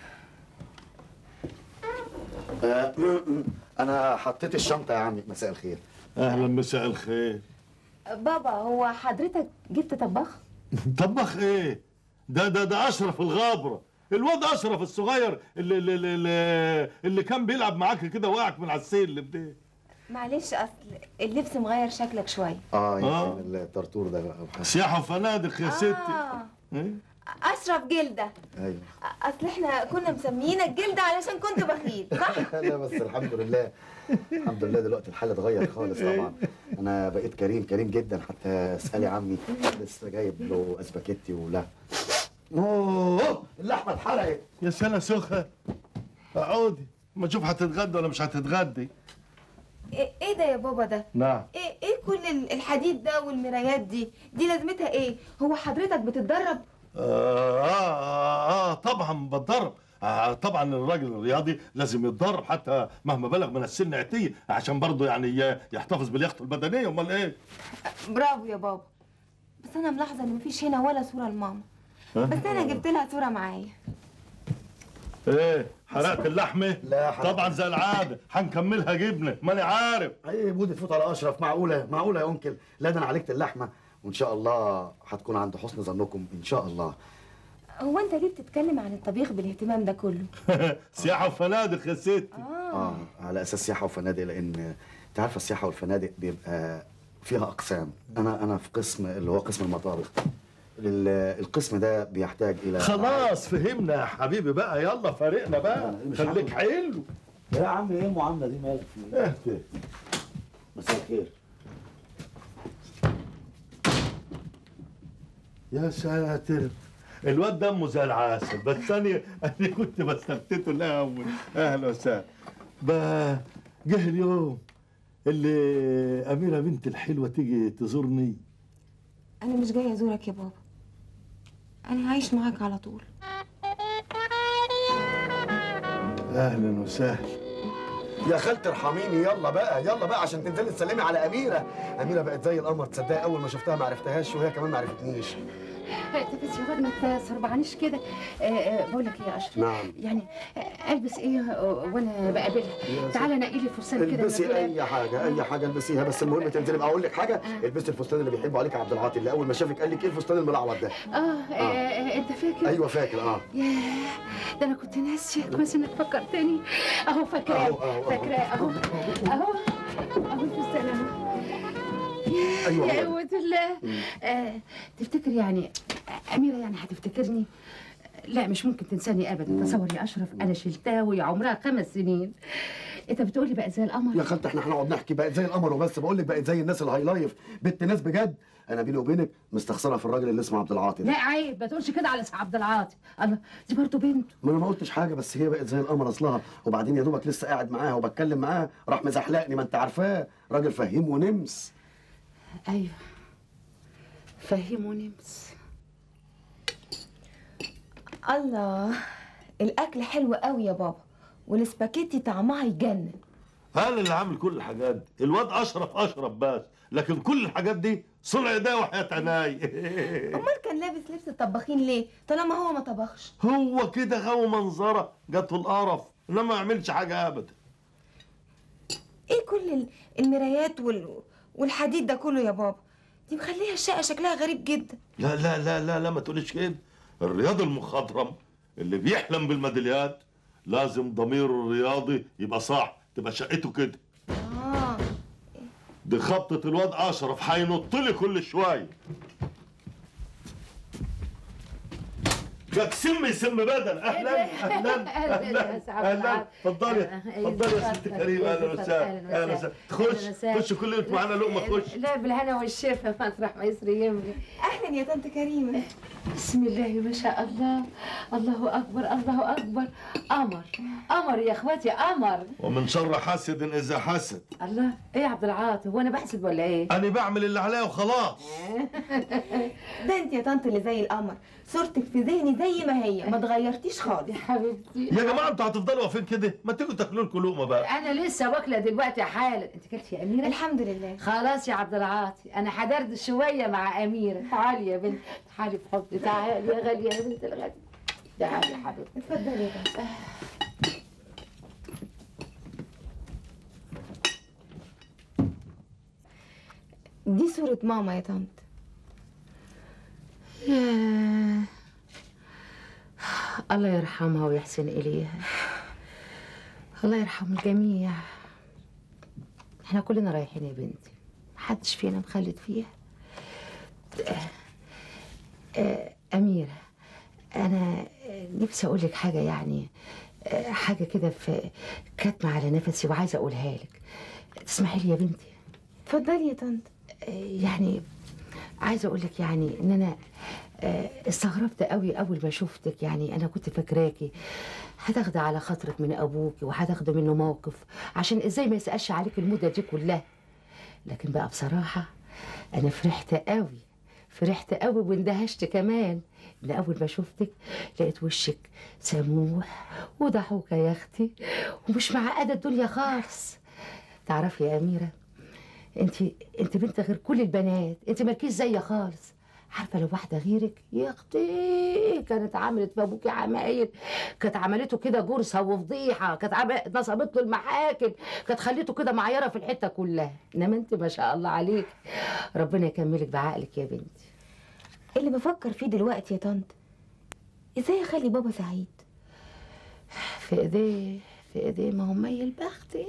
آه، أنا حطيت الشنطة يا عمي مساء الخير أهلا مساء الخير بابا هو حضرتك جبت طباخ طبخ ايه؟ ده ده ده اشرف الغابره الواد اشرف الصغير اللي اللي, اللي, اللي كان بيلعب معاك كده واقعك من على السلم ده معلش اصل اللبس مغير شكلك شويه اه آه. يمكن الطرطور ده بقى أو حاجة. سياحه وفنادق يا ستي آه. إيه؟ اشرف جلده ايوه اصل احنا كنا مسميينك جلده علشان كنت بخيل صح لا بس الحمد لله الحمد لله دلوقتي الحال اتغير خالص طبعا انا بقيت كريم كريم جدا حتى اسالي عمي لسه جايب له اسباجيتي ولا اوه اللحمه اتحرقت يا سنه سخه اقعدي ما اشوف هتتغدى ولا مش هتتغدي ايه إيه ده يا بابا ده نعم ايه ايه كل ال- الحديد ده والمرايات دي دي لازمتها ايه هو حضرتك بتتدرب آه, آه, آه طبعا بتدرب آه طبعا الراجل الرياضي لازم يتدرب حتى مهما بلغ من السن عتيه عشان برضه يعني ي- يحتفظ بلياقته البدنيه امال ايه؟ برافو يا بابا بس انا ملاحظه ان مفيش هنا ولا صوره لماما بس انا جبت لها صوره معايا ايه حرقت اللحمه؟ لا حرقت. طبعا زي العاده هنكملها جبنه ماني عارف ايه بودي تفوت على اشرف معقوله معقوله يا انكل لا ده انا عالجت اللحمه وان شاء الله هتكون عند حسن ظنكم ان شاء الله هو انت ليه بتتكلم عن الطبيخ بالاهتمام ده كله سياحه وفنادق يا ستي اه على اساس سياحه وفنادق لان انت عارفه السياحه والفنادق بيبقى فيها اقسام انا انا في قسم اللي هو قسم المطابخ ال- القسم ده بيحتاج الى خلاص فهمنا يا حبيبي بقى يلا فارقنا بقى مش خليك حلو يا عم ايه المعامله دي مالك اهدى مساء الخير يا ساتر الواد دمه زي العسل بس انا انا كنت بستفتته الاول اهلا وسهلا بقى جه اليوم اللي اميره بنت الحلوه تيجي تزورني انا مش جايه ازورك يا بابا انا عايش معاك على طول اهلا وسهلا يا خالتي ارحميني يلا بقى يلا بقى عشان تنزلي تسلمي على اميره اميره بقت زي القمر تصدقي اول ما شفتها ما عرفتهاش وهي كمان ما عرفتنيش طب بس يا واد ما تسربعنيش كده آه، آه، بقول لك ايه يا اشرف نعم. يعني آه، البس ايه آه، وانا بقابلها تعالى نقي لي فستان كده البسي من الدولاب. اي حاجه اي حاجه البسيها بس المهم تنزلي بقى اقول لك حاجه البسي الفستان اللي بيحبه عليك عبد العاطي اللي اول ما شافك قال لك ايه الفستان الملعوب ده اه, آه. آه. انت فاكر ايوه فاكر اه ياه ده انا كنت ناسيه كويس انك فكرتني اهو فاكراه أهو، أهو، أهو. فاكراه اهو اهو اهو الفستان اهو ياه، أيوة، يا هو قوة الله آه تفتكر يعني أميرة يعني هتفتكرني لا مش ممكن تنساني ابدا تصور يا اشرف انا شلتها وهي عمرها خمس سنين انت بتقولي بقى زي القمر يا خالتي احنا هنقعد نحكي بقت زي القمر وبس بقول لك بقت زي الناس الهاي لايف بنت ناس بجد انا بيني وبينك مستخسرها في الراجل اللي اسمه عبد العاطي ده لا عيب ما تقولش كده على سي عبد العاطي الله دي برضه بنته ما انا ما قلتش حاجه بس هي بقت زي القمر اصلها وبعدين يا دوبك لسه قاعد معاها وبتكلم معاها راح مزحلقني ما انت عارفاه راجل فهيم ونمس ايوه فهيم ونمس الله الاكل حلو قوي يا بابا والسباكيتي طعمها يجنن انا اللي عامل كل الحاجات دي الواد اشرف اشرف بس لكن كل الحاجات دي صنع ايديا وحياه عيناي امال كان لابس لبس الطباخين ليه طالما هو ما طبخش هو كده غاوي منظره جاته القرف انما ما يعملش حاجه ابدا ايه كل ال- المرايات وال... والحديد ده كله يا بابا دي مخليها الشقه شكلها غريب جدا لا لا لا لا لا ما تقوليش كده الرياضي المخضرم اللي بيحلم بالميداليات لازم ضميره الرياضي يبقى صح تبقى شقته كده اه دي خبطة الواد أشرف هينط لي كل شوية جاك سم سم بدن أهلا أهلا أهلا أهلا اتفضلي اتفضلي يا ست كريم أهلا وسهلا أهلا وسهلا تخش تخش كل يوم معانا لقمة تخش لا بالهنا والشفا مطرح ما يسري يملي اهلا يا طنط كريمه بسم الله ما شاء الله الله اكبر الله اكبر قمر قمر يا اخواتي قمر ومن شر حاسد إذا حسد الله ايه يا عبد العاطي هو انا بحسد ولا ايه أنا بعمل اللي عليا وخلاص ده انت يا طنط اللي زي القمر صورتك في ذهني زي ما هي ما اتغيرتيش خالص يا حبيبتي يا جماعة أنتوا هتفضلوا واقفين كده ما تيجوا تاكلوا لكم لقمة بقى انا لسه واكله دلوقتي حالا انت كلتي يا اميره الحمد لله خلاص يا عبد العاطي انا حضرت شويه مع اميره تعالي يا بنت تعالي في حضني تعالي يا غاليه يا بنت الغاليه تعالي يا حبيبتي اتفضلي يا طنط دي صورة ماما يا طنط ياه. الله يرحمها ويحسن إليها الله يرحم الجميع احنا كلنا رايحين يا بنتي محدش فينا مخلد فيها آه، آه، أميرة أنا نفسي أقول لك حاجة يعني آه، حاجة كده في كاتمة على نفسي وعايزة أقولها لك تسمحي لي يا بنتي اتفضلي يا طنط يعني عايزه اقول لك يعني ان انا آه، استغربت قوي اول ما شفتك يعني انا كنت فاكراكي هتاخدي على خاطرك من ابوكي وهتاخدي منه موقف عشان ازاي ما يسالش عليك المده دي كلها لكن بقى بصراحه انا فرحت قوي فرحت قوي واندهشت كمان ان اول ما شفتك لقيت وشك سموح وضحوكه يا اختي ومش معقده الدنيا خالص تعرفي يا اميره انت انت بنت غير كل البنات انت مالكيش زي خالص عارفه لو واحده غيرك يا اختي كانت عملت في ابوكي عمايل كانت عملته كده جرسه وفضيحه كانت عملت نصبت له المحاكم كانت خليته كده معيره في الحته كلها انما انت ما شاء الله عليك ربنا يكملك بعقلك يا بنتي اللي بفكر فيه دلوقتي يا طنط ازاي اخلي بابا سعيد في ايديه في ايديه ما هو ميل بختي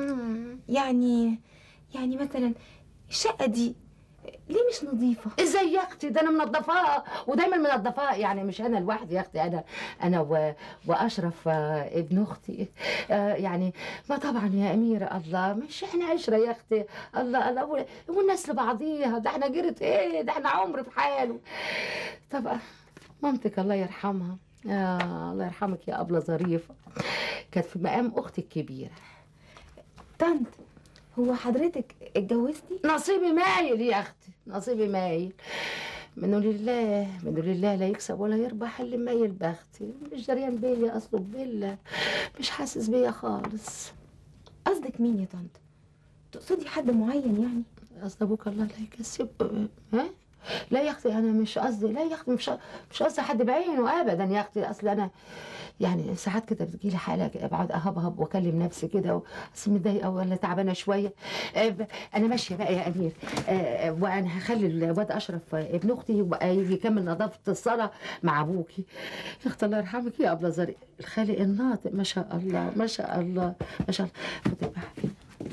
يعني يعني مثلا الشقه دي ليه مش نظيفه ازاي يا اختي ده انا منظفاها ودايما منظفاها يعني مش انا لوحدي يا اختي انا انا و... واشرف آه، ابن اختي آه، يعني ما طبعا يا اميره الله مش احنا عشره يا اختي الله الله و- والناس لبعضيها ده احنا جيرة ايه ده احنا عمر في حاله طب آه، مامتك الله يرحمها آه الله يرحمك يا ابله ظريفه كانت في مقام اختي الكبيره طنط هو حضرتك اتجوزتي نصيبي مايل يا اختي نصيبي مايل منه لله منه لله لا يكسب ولا يربح اللي مايل بختي مش دريان بيا اصله بيلا مش حاسس بيا خالص قصدك مين يا طنط تقصدي حد معين يعني قصد ابوك الله لا يكسب ها لا يا اختي انا مش قصدي لا يا اختي مش مش قصدي حد بعينه ابدا يا اختي اصل انا يعني ساعات كده بتجيلي حاله كده بقعد اهبهب واكلم نفسي كده اصل متضايقه ولا تعبانه شويه آه، ب- انا ماشيه بقى يا امير آه، وانا هخلي الواد اشرف آه، ابن اختي يبقى يجي يكمل نظافه الصلاه مع ابوكي يا اختي الله يرحمك يا ابله زرق الخالق الناطق ما شاء الله ما شاء الله ما شاء الله خدي بقى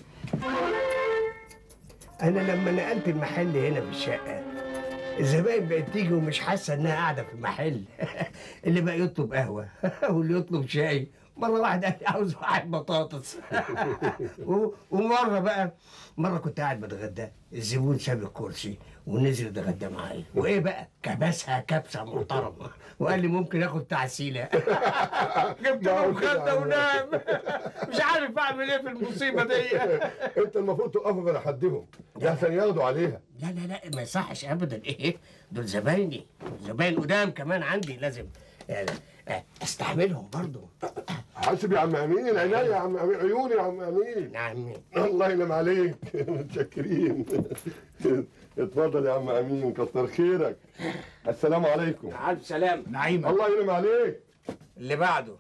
انا لما نقلت المحل هنا في الشقه الزباين بقت تيجي ومش حاسه انها قاعده في المحل اللي بقى يطلب قهوه واللي يطلب شاي مره واحده قال لي عاوز واحد بطاطس و- ومره بقى مره كنت قاعد بتغدى الزبون ساب الكرسي ونزل يتغدى معايا وايه بقى كبسها كبسه محترمه وقال لي ممكن اخد تعسيله جبت له مخده ونام مش عارف اعمل ايه في المصيبه دي انت المفروض تقف على حدهم ده عشان ياخدوا عليها لا لا لا ما يصحش ابدا ايه دول زبايني زباين قدام كمان عندي لازم يعني آه، استحملهم برضو حاسب يا عم امين عينيا يا عم امين عيوني يا عم امين نعم الله ينعم عليك متشكرين اتفضل يا عم امين كتر خيرك السلام عليكم الف سلام نعيمه الله ينعم عليك اللي بعده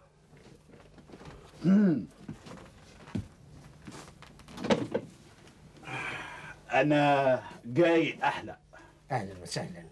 انا جاي احلق اهلا وسهلا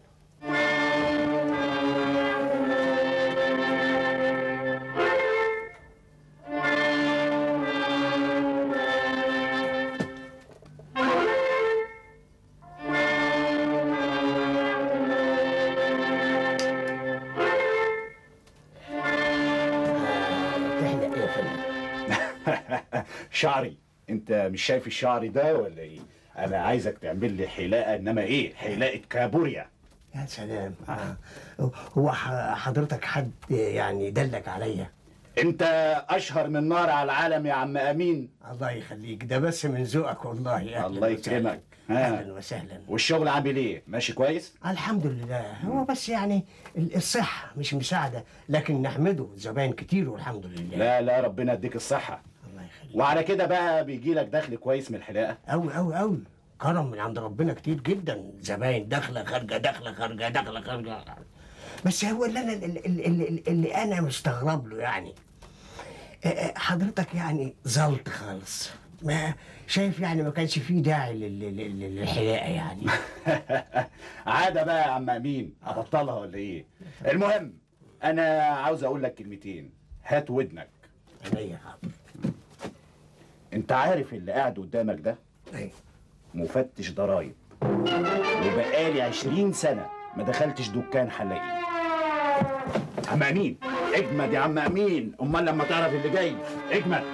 تحلق ايه يا فندم شعري انت مش شايف الشعر ده ولا ايه انا عايزك تعمل لي حلاقه انما ايه حلاقه كابوريا يا سلام آه. هو ح- حضرتك حد يعني دلك عليا انت اشهر من نار على العالم يا عم امين الله يخليك ده بس من ذوقك والله أهلاً الله وسهلاً. يكرمك ها. اهلا وسهلا والشغل عامل ايه ماشي كويس الحمد لله هو بس يعني ال- الصحة مش مساعدة لكن نحمده زباين كتير والحمد لله لا لا ربنا يديك الصحه الله يخليك وعلى كده بقى بيجي لك دخل كويس من الحلاقه أوي أوي أوي كرم من عند ربنا كتير جدا زباين داخلة خارجة داخلة خارجة داخلة خارجة بس هو اللي أنا اللي, اللي, اللي أنا مستغرب له يعني آه، آه، حضرتك يعني زلط خالص ما شايف يعني ما كانش فيه داعي لل- لل- لل- للحلاقة يعني عاده بقى يا عم امين ابطلها ولا ايه المهم انا عاوز اقول لك كلمتين هات ودنك عينيا حاضر انت عارف اللي قاعد قدامك ده أيوة. مفتش ضرايب وبقالي عشرين سنة ما دخلتش دكان حلاقين عم أمين اجمد يا عم أمين أمال لما تعرف اللي جاي اجمد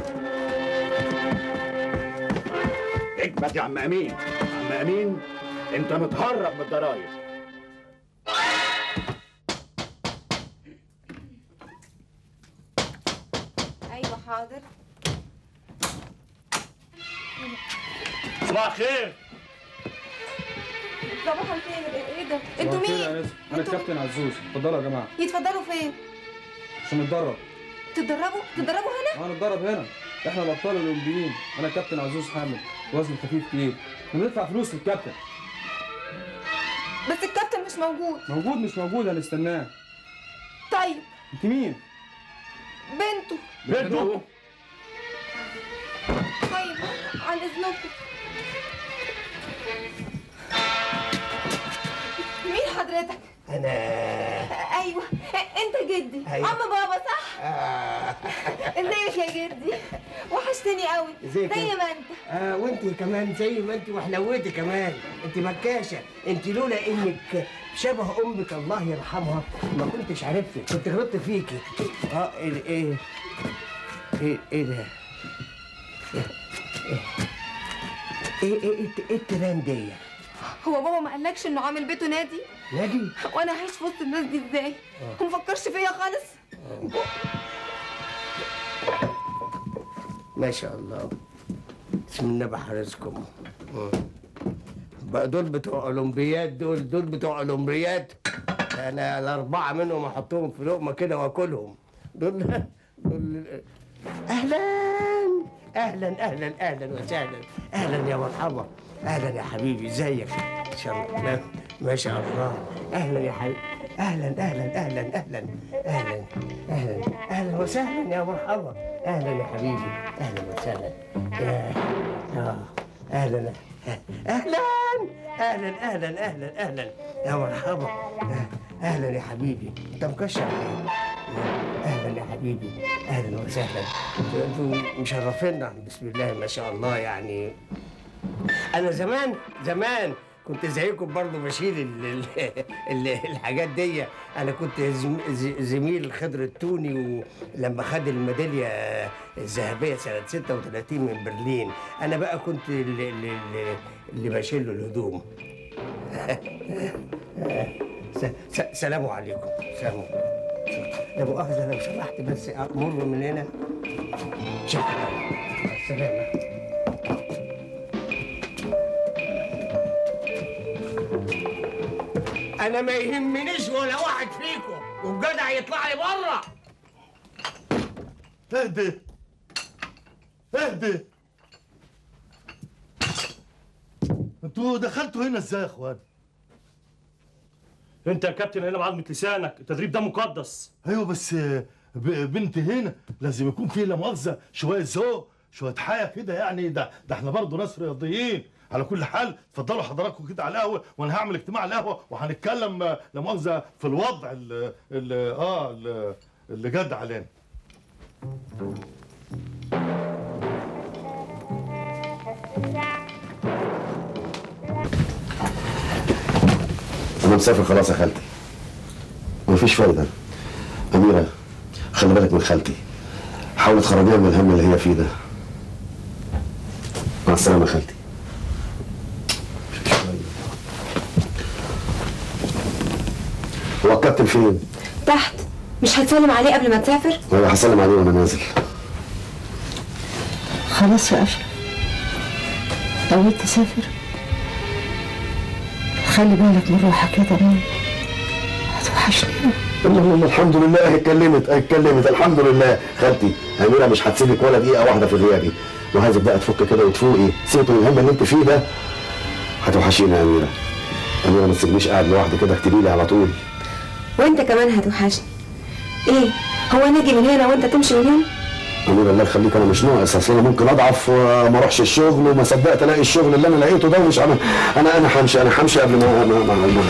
اجمد يا عم أمين عم أمين أنت متهرب من الضرايب ايوه حاضر صباح الخير صباح الخير ايه ده انتوا صباح الخير مين يا ناس انا الكابتن عزوز اتفضلوا يا جماعه يتفضلوا فين عشان نتدرب تتدربوا تتدربوا هنا اه نتدرب هنا احنا الابطال الاولمبيين انا الكابتن عزوز حامد وزن خفيف تقيل احنا بندفع فلوس للكابتن بس الكابتن مش موجود موجود مش موجود هنستناه طيب انت مين بنته بنته طيب عن اذنكم مين حضرتك أنا ايوه انت جدي أيوة. عم بابا صح ازيك يا جدي وحشتني قوي ازيك زي يا- ما انت آه وانت كمان زي ما انت وحلوتي كمان انت مكاشة انت لولا انك شبه امك الله يرحمها ما كنتش عرفتك كنت غلطت فيكي اه ايه ايه ايه ايه ده ايه ايه ايه, ايه, ايه التران دي هو بابا ما قالكش انه عامل بيته نادي نادي وانا هعيش في وسط الناس دي ازاي آه. ومفكرش فيا خالص ما شاء الله بسم الله بحرزكم بقى دول بتوع اولمبياد دول دول بتوع اولمبياد انا الاربعه منهم احطهم في لقمه كده واكلهم دول دول اهلا اهلا اهلا اهلا وسهلا اهلا يا مرحبا اهلا يا حبيبي ازيك ان شاء الله ما, ما شاء الله اهلا يا حبيبي اهلا اهلا اهلا اهلا اهلا اهلا اهلا وسهلا يا مرحبا اهلا يا حبيبي اهلا وسهلا يا آه. اهلا اهلا اهلا اهلا اهلا اهلا يا مرحبا اهلا يا حبيبي انت مكشر ليه؟ اهلا يا حبيبي اهلا وسهلا انتوا مشرفينا بسم الله ما شاء الله يعني انا زمان زمان كنت زيكم برضه بشيل ال ال ال الحاجات دي انا كنت زم- ز- زميل خضر التوني ولما خد الميداليه الذهبيه سنه 36 من برلين انا بقى كنت اللي, اللي, اللي بشيل له الهدوم س- س- سلام عليكم سلام لا مؤاخذة لو سمحت بس أمر من هنا شكرا مع السلامة أنا ما يهمنيش ولا واحد فيكم والجدع يطلع لي بره اهدي اهدي انتوا دخلتوا هنا ازاي يا اخوان؟ انت يا كابتن هنا بعضمة لسانك التدريب ده مقدس ايوه بس ب- بنت هنا لازم يكون في لا مؤاخذه شويه ذوق شويه حياه كده يعني ده ده احنا برضه ناس رياضيين على كل حال اتفضلوا حضراتكم كده على القهوه وانا هعمل اجتماع على القهوه وهنتكلم آه، لا مؤاخذه في الوضع اللي اللي اه اللي- اللي جد علينا انا مسافر خلاص يا خالتي مفيش فايده اميره خلي بالك من خالتي حاول تخرجيها من الهم اللي هي فيه ده مع السلامه يا خالتي هو الكابتن فين؟ تحت مش هتسلم عليه قبل ما تسافر انا هسلم عليه وانا نازل خلاص يا أشرف نويت تسافر خلي بالك من روحك يا ضمان هتوحشني الله الله الحمد لله هي اتكلمت هي اتكلمت الحمد لله خالتي اميره مش هتسيبك ولا دقيقه واحده في غيابي وعايزك بقى تفك كده وتفوقي سيبك من الهم اللي انت فيه ده هتوحشيني يا اميره اميره ما تسيبنيش قاعد لوحدي كده اكتبي لي على طول وانت كمان هتوحشني ايه هو نجي من هنا وانت تمشي من هنا اميره الله يخليك انا مش ناقص اصل انا ممكن اضعف وما اروحش الشغل وما صدقت الاقي الشغل اللي انا لقيته ده ومش انا انا انا همشي انا همشي قبل ما ما ما ما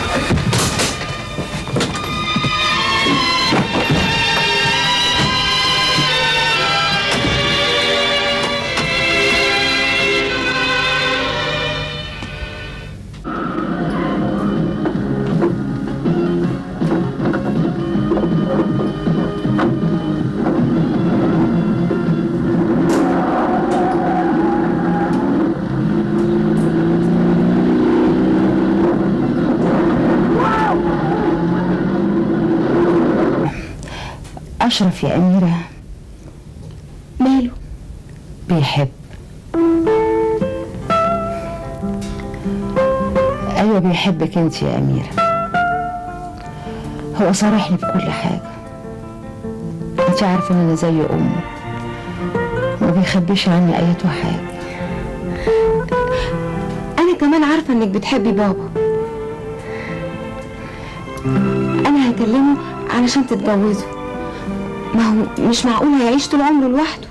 أشرف يا أميرة ماله بيحب أيوة بيحبك أنت يا أميرة هو صارحني بكل حاجة أنت عارفة إن أنا زي أمه ما بيخبيش عني أي حاجة انا كمان عارفه انك بتحبي بابا انا هكلمه علشان تتجوزوا ما هو مش معقول هيعيش طول عمره لوحده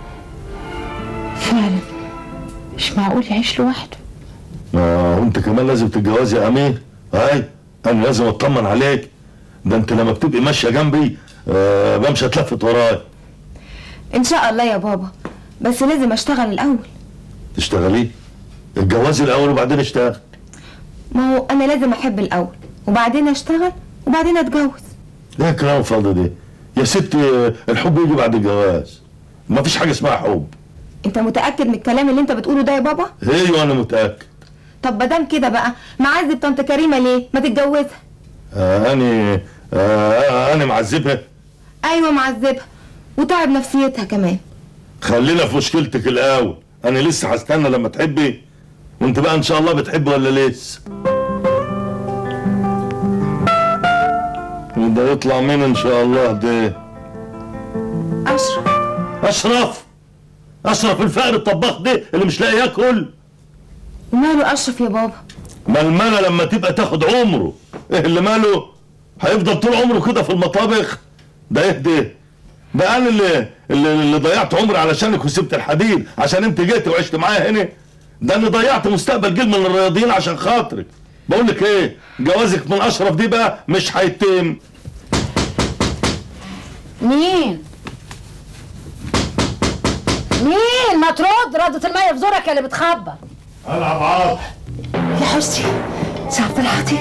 فعلا مش معقول يعيش لوحده ما وانت كمان لازم تتجوزي يا امير هاي انا لازم اطمن عليك ده انت لما بتبقي ماشيه جنبي آه بمشي اتلفت وراي ان شاء الله يا بابا بس لازم اشتغل الاول تشتغلي اتجوزي الاول وبعدين اشتغل ما هو انا لازم احب الاول وبعدين اشتغل وبعدين اتجوز ايه الكلام الفاضي ده يا ستي الحب يجي بعد الجواز ما فيش حاجه اسمها حب انت متاكد من الكلام اللي انت بتقوله ده يا بابا ايوه انا متاكد طب ما دام كده بقى معذب طنط كريمه ليه ما تتجوزها آه انا آه انا معذبها ايوه معذبها وتعب نفسيتها كمان خلينا في مشكلتك الاول انا لسه هستنى لما تحبي وانت بقى ان شاء الله بتحبي ولا لسه وده يطلع مين ان شاء الله ده اشرف اشرف اشرف الفقر الطباخ ده اللي مش لاقي ياكل وماله اشرف يا بابا ما المنى لما تبقى تاخد عمره ايه اللي ماله هيفضل طول عمره كده في المطابخ ده ايه ده ده انا اللي اللي, اللي ضيعت عمري علشانك وسبت الحديد عشان انت جيت وعشت معايا هنا ده انا ضيعت مستقبل جيل من الرياضيين عشان خاطرك بقول لك ايه جوازك من اشرف دي بقى مش هيتم مين؟ مين؟ ما ترد ردة المية في زورك يا اللي بتخبط العب عاط يا حسني سعد العاطي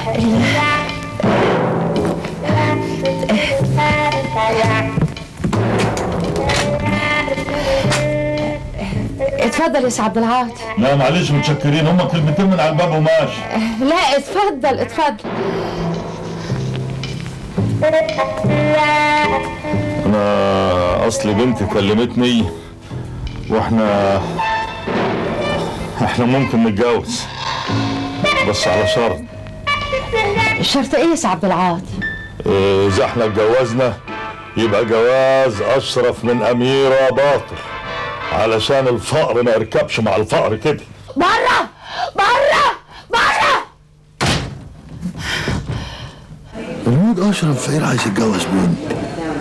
اتفضل يا سي عبد العاطي لا معلش متشكرين هما كلمتين من على الباب وماشي لا اتفضل اتفضل انا اصل بنتي كلمتني واحنا احنا ممكن نتجوز بس على شرط الشرط ايه يا سي عبد العاطي إيه، اذا احنا اتجوزنا يبقى جواز اشرف من اميره باطل علشان الفقر ما يركبش مع الفقر كده بره بره بره الواد اشرف فقير عايز يتجوز بنت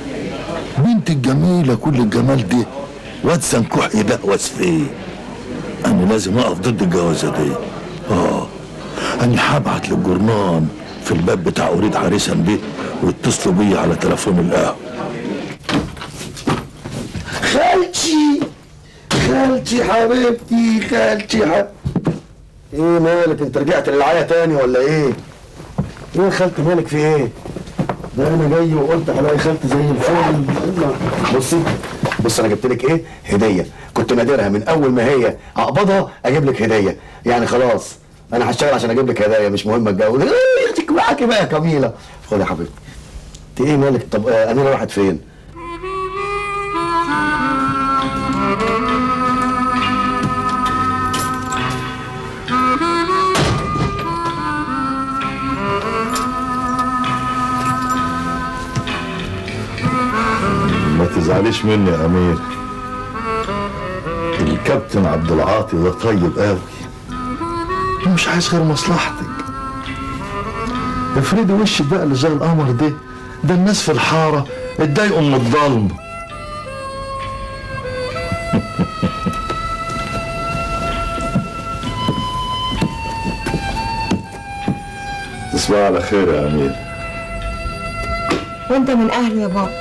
بنت الجميله كل الجمال دي واد سنكوح يبقوس فيه أنا لازم أقف ضد الجوازة دي آه أنا هبعت للجرنان في الباب بتاع أريد عريسا بيه ويتصلوا بيا على تليفون القهوة خالتي خالتي حبيبتي خالتي حب... ايه مالك انت رجعت للعيا تاني ولا ايه؟ ايه يا خالتي مالك في ايه؟ ده انا جاي وقلت هلاقي خالتي زي الفل بصي بص انا جبت لك ايه؟ هديه كنت نادرها من اول ما هي اقبضها اجيب لك هديه يعني خلاص انا هشتغل عشان اجيب لك هدايا مش مهم اتجوز إيه، ياخدك معاكي بقى يا كميله خد يا حبيبتي انت ايه مالك طب آه، اميره راحت فين؟ ما تزعليش مني يا أمير الكابتن عبد العاطي ده طيب قوي مش عايز غير مصلحتك افردي وشك بقى اللي زي القمر ده ده الناس في الحارة اتضايقوا من الضلمة تصبح على خير يا أمير وانت من اهله يا بابا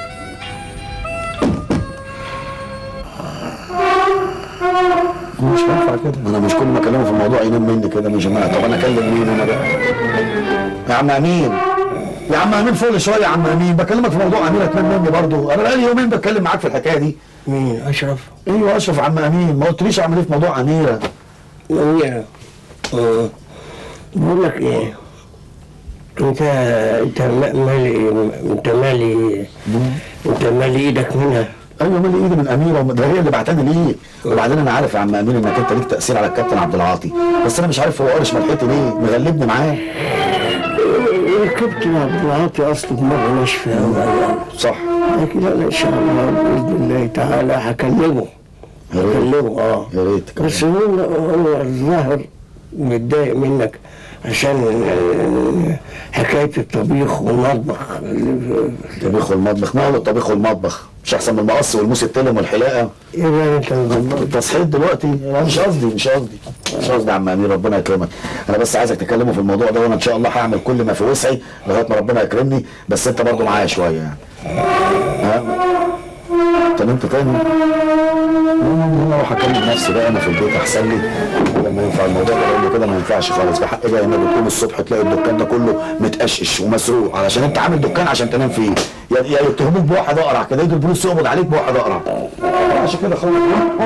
مش هينفع كده انا مش كل ما اكلمه في الموضوع ينام مني كده يا جماعه طب انا اكلم مين انا بقى يا عم امين يا عم امين فوق شويه يا عم امين بكلمك في موضوع امين هتنام مني برضه انا بقالي يومين بتكلم معاك في الحكايه دي مين اشرف ايوه اشرف يا عم امين ما قلتليش اعمل ايه في موضوع اميره اميره اه بقول لك ايه انت انت ما- مالي انت مالي انت مالي ايدك منها ايوه مالي ايدي من اميره ده هي اللي بعتني ليه وبعدين انا عارف يا عم امين انك انت ليك تاثير على الكابتن عبد العاطي بس انا مش عارف هو قارش ملحتي ليه مغلبني معاه الكابتن عبد العاطي اصله دماغه ناشفه قوي صح لكن انا ان شاء الله باذن الله تعالى هكلمه هكلمه اه يا ريت بس هو هو الظاهر متضايق منك عشان آه، حكايه الطبيخ والمطبخ الطبيخ والمطبخ ما هو الطبيخ والمطبخ مش احسن من المقص والموس التلم والحلاقه ايه بقى انت التصحيح دلوقتي انا مش قصدي مش قصدي مش قصدي يا عم امير ربنا يكرمك انا بس عايزك تكلمه في الموضوع ده وانا ان شاء الله هعمل كل ما في وسعي لغايه ما ربنا يكرمني بس انت برضه معايا شويه يعني ها انت نمت تاني انا اروح اكلم نفسي بقى انا في البيت احسن لي لما ينفع الموضوع ده لان كده ما ينفعش خالص بحق بقى انك بتقوم الصبح تلاقي الدكان ده كله متقشش ومسروق علشان انت عامل دكان عشان تنام فيه يا يا يتهموك بواحد اقرع كده يجي البوليس يقبض عليك بواحد اقرع عشان كده خلاص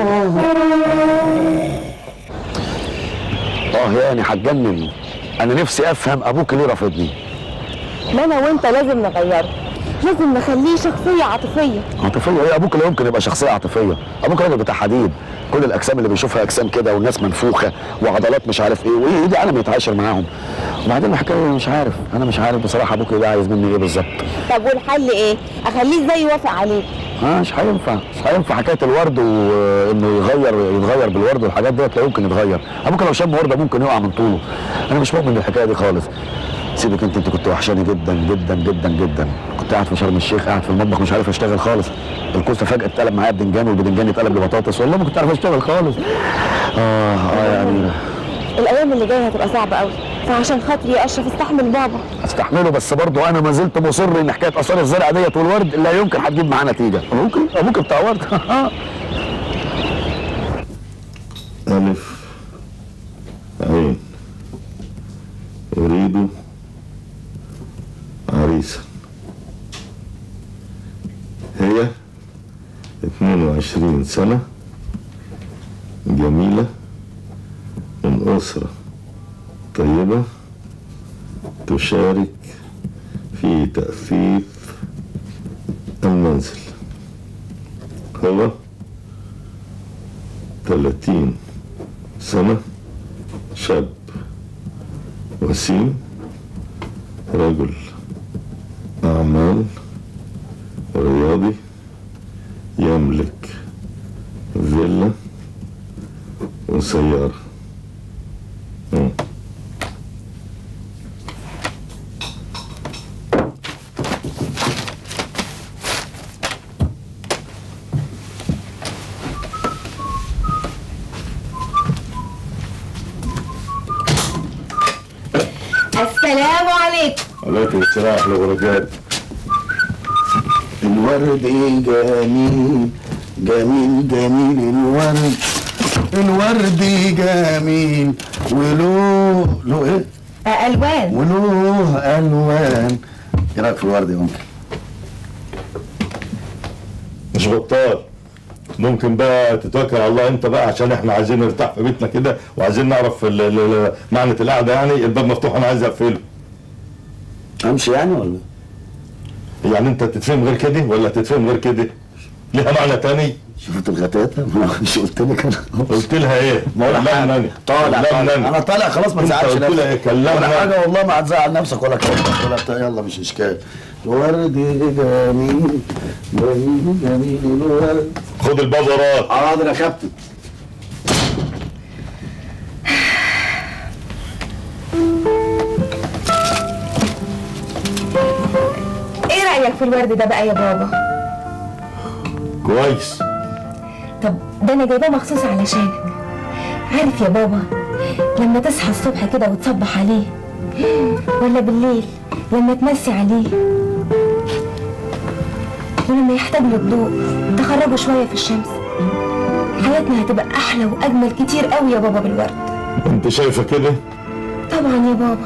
اه يعني هتجنن انا نفسي افهم ابوك ليه رافضني ما انا وانت لازم نغيره لازم نخليه شخصيه عاطفيه عاطفيه ايه ابوك لا يمكن يبقى شخصيه عاطفيه ابوك راجل بتاع حديد كل الاجسام اللي بيشوفها اجسام كده والناس منفوخه وعضلات مش عارف ايه وايه دي عالم يتعاشر معاهم وبعدين الحكايه مش عارف انا مش عارف بصراحه ابوك ده عايز مني ايه بالظبط طب والحل ايه اخليه ازاي يوافق عليك اه مش هينفع مش هينفع حكايه الورد وانه يغير يتغير بالورد والحاجات ديت لا يمكن يتغير ابوك لو شم ورده ممكن يقع من طوله انا مش مؤمن بالحكايه دي خالص سيبك انت انت كنت وحشاني جدا جدا جدا جدا كنت قاعد في شرم الشيخ قاعد في المطبخ مش عارف اشتغل خالص الكوسه فجاه اتقلب معايا بدنجان والبدنجان اتقلب لبطاطس والله ما كنت عارف اشتغل خالص اه اه يا اميره الايام اللي جايه هتبقى صعبه قوي فعشان خاطري يا اشرف استحمل بابا استحمله بس برضه انا ما زلت مصر ان حكايه اثار الزرع ديت والورد لا يمكن هتجيب معاه نتيجه ممكن ابوك بتاع ورد ألف عين أريد عريسا هي 22 سنة جميلة من أسرة طيبة تشارك في تأثيث المنزل هو 30 سنة شاب وسيم رجل أعمال رياضي يملك فيلا وسيارة مم. عليكم السلام ورحمة الله وبركاته الورد جميل جميل جميل الورد الورد جميل وله له ايه؟ الوان وله الوان ايه رايك في الورد يا ممكن؟ مش بطال ممكن بقى تتوكل على الله انت بقى عشان احنا عايزين نرتاح في بيتنا كده وعايزين نعرف ال- ال- ال- معنى القعده يعني الباب مفتوح انا عايز اقفله امشي يعني ولا يعني انت تتفهم غير كده ولا تتفهم غير كده ليها معنى تاني شفت الغتاتة مش قلت لك انا قلت لها ايه ما ولا كلمنا حاجة أنا. طالع كلمنا طالع أنا. انا طالع خلاص ما انت تزعلش قلت لها ايه نفسك ولا كلمنا حاجه والله ما هتزعل نفسك ولا كلمة ولا بتاع يلا مش اشكال الورد جميل جميل جميل الورد خد البازرات حاضر يا كابتن ايه رايك في الورد ده بقى يا بابا كويس طب ده انا جايباه مخصوص علشانك عارف يا بابا لما تصحى الصبح كده وتصبح عليه ولا بالليل لما تمسي عليه ولما يحتاج للضوء تخرجه شويه في الشمس حياتنا هتبقى احلى واجمل كتير قوي يا بابا بالورد انت شايفه كده طبعا يا بابا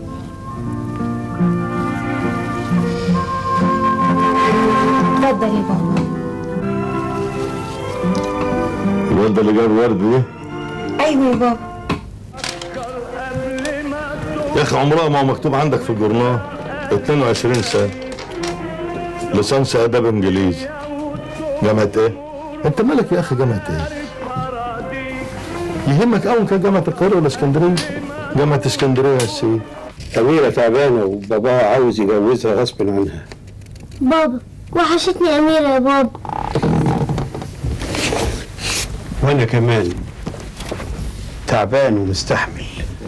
اتفضل يا بابا الواد اللي جاب ورد دي ايوه يا بابا يا اخي عمرها ما هو مكتوب عندك في الجورنال 22 سنه ليسانس اداب انجليزي جامعه ايه؟ انت مالك يا اخي جامعه ايه؟ يهمك قوي كان جامعه القاهره ولا اسكندريه؟ جامعه اسكندريه يا سيدي أميرة تعبانة وباباها عاوز يجوزها غصب عنها بابا وحشتني أميرة يا بابا وأنا كمان تعبان ومستحمل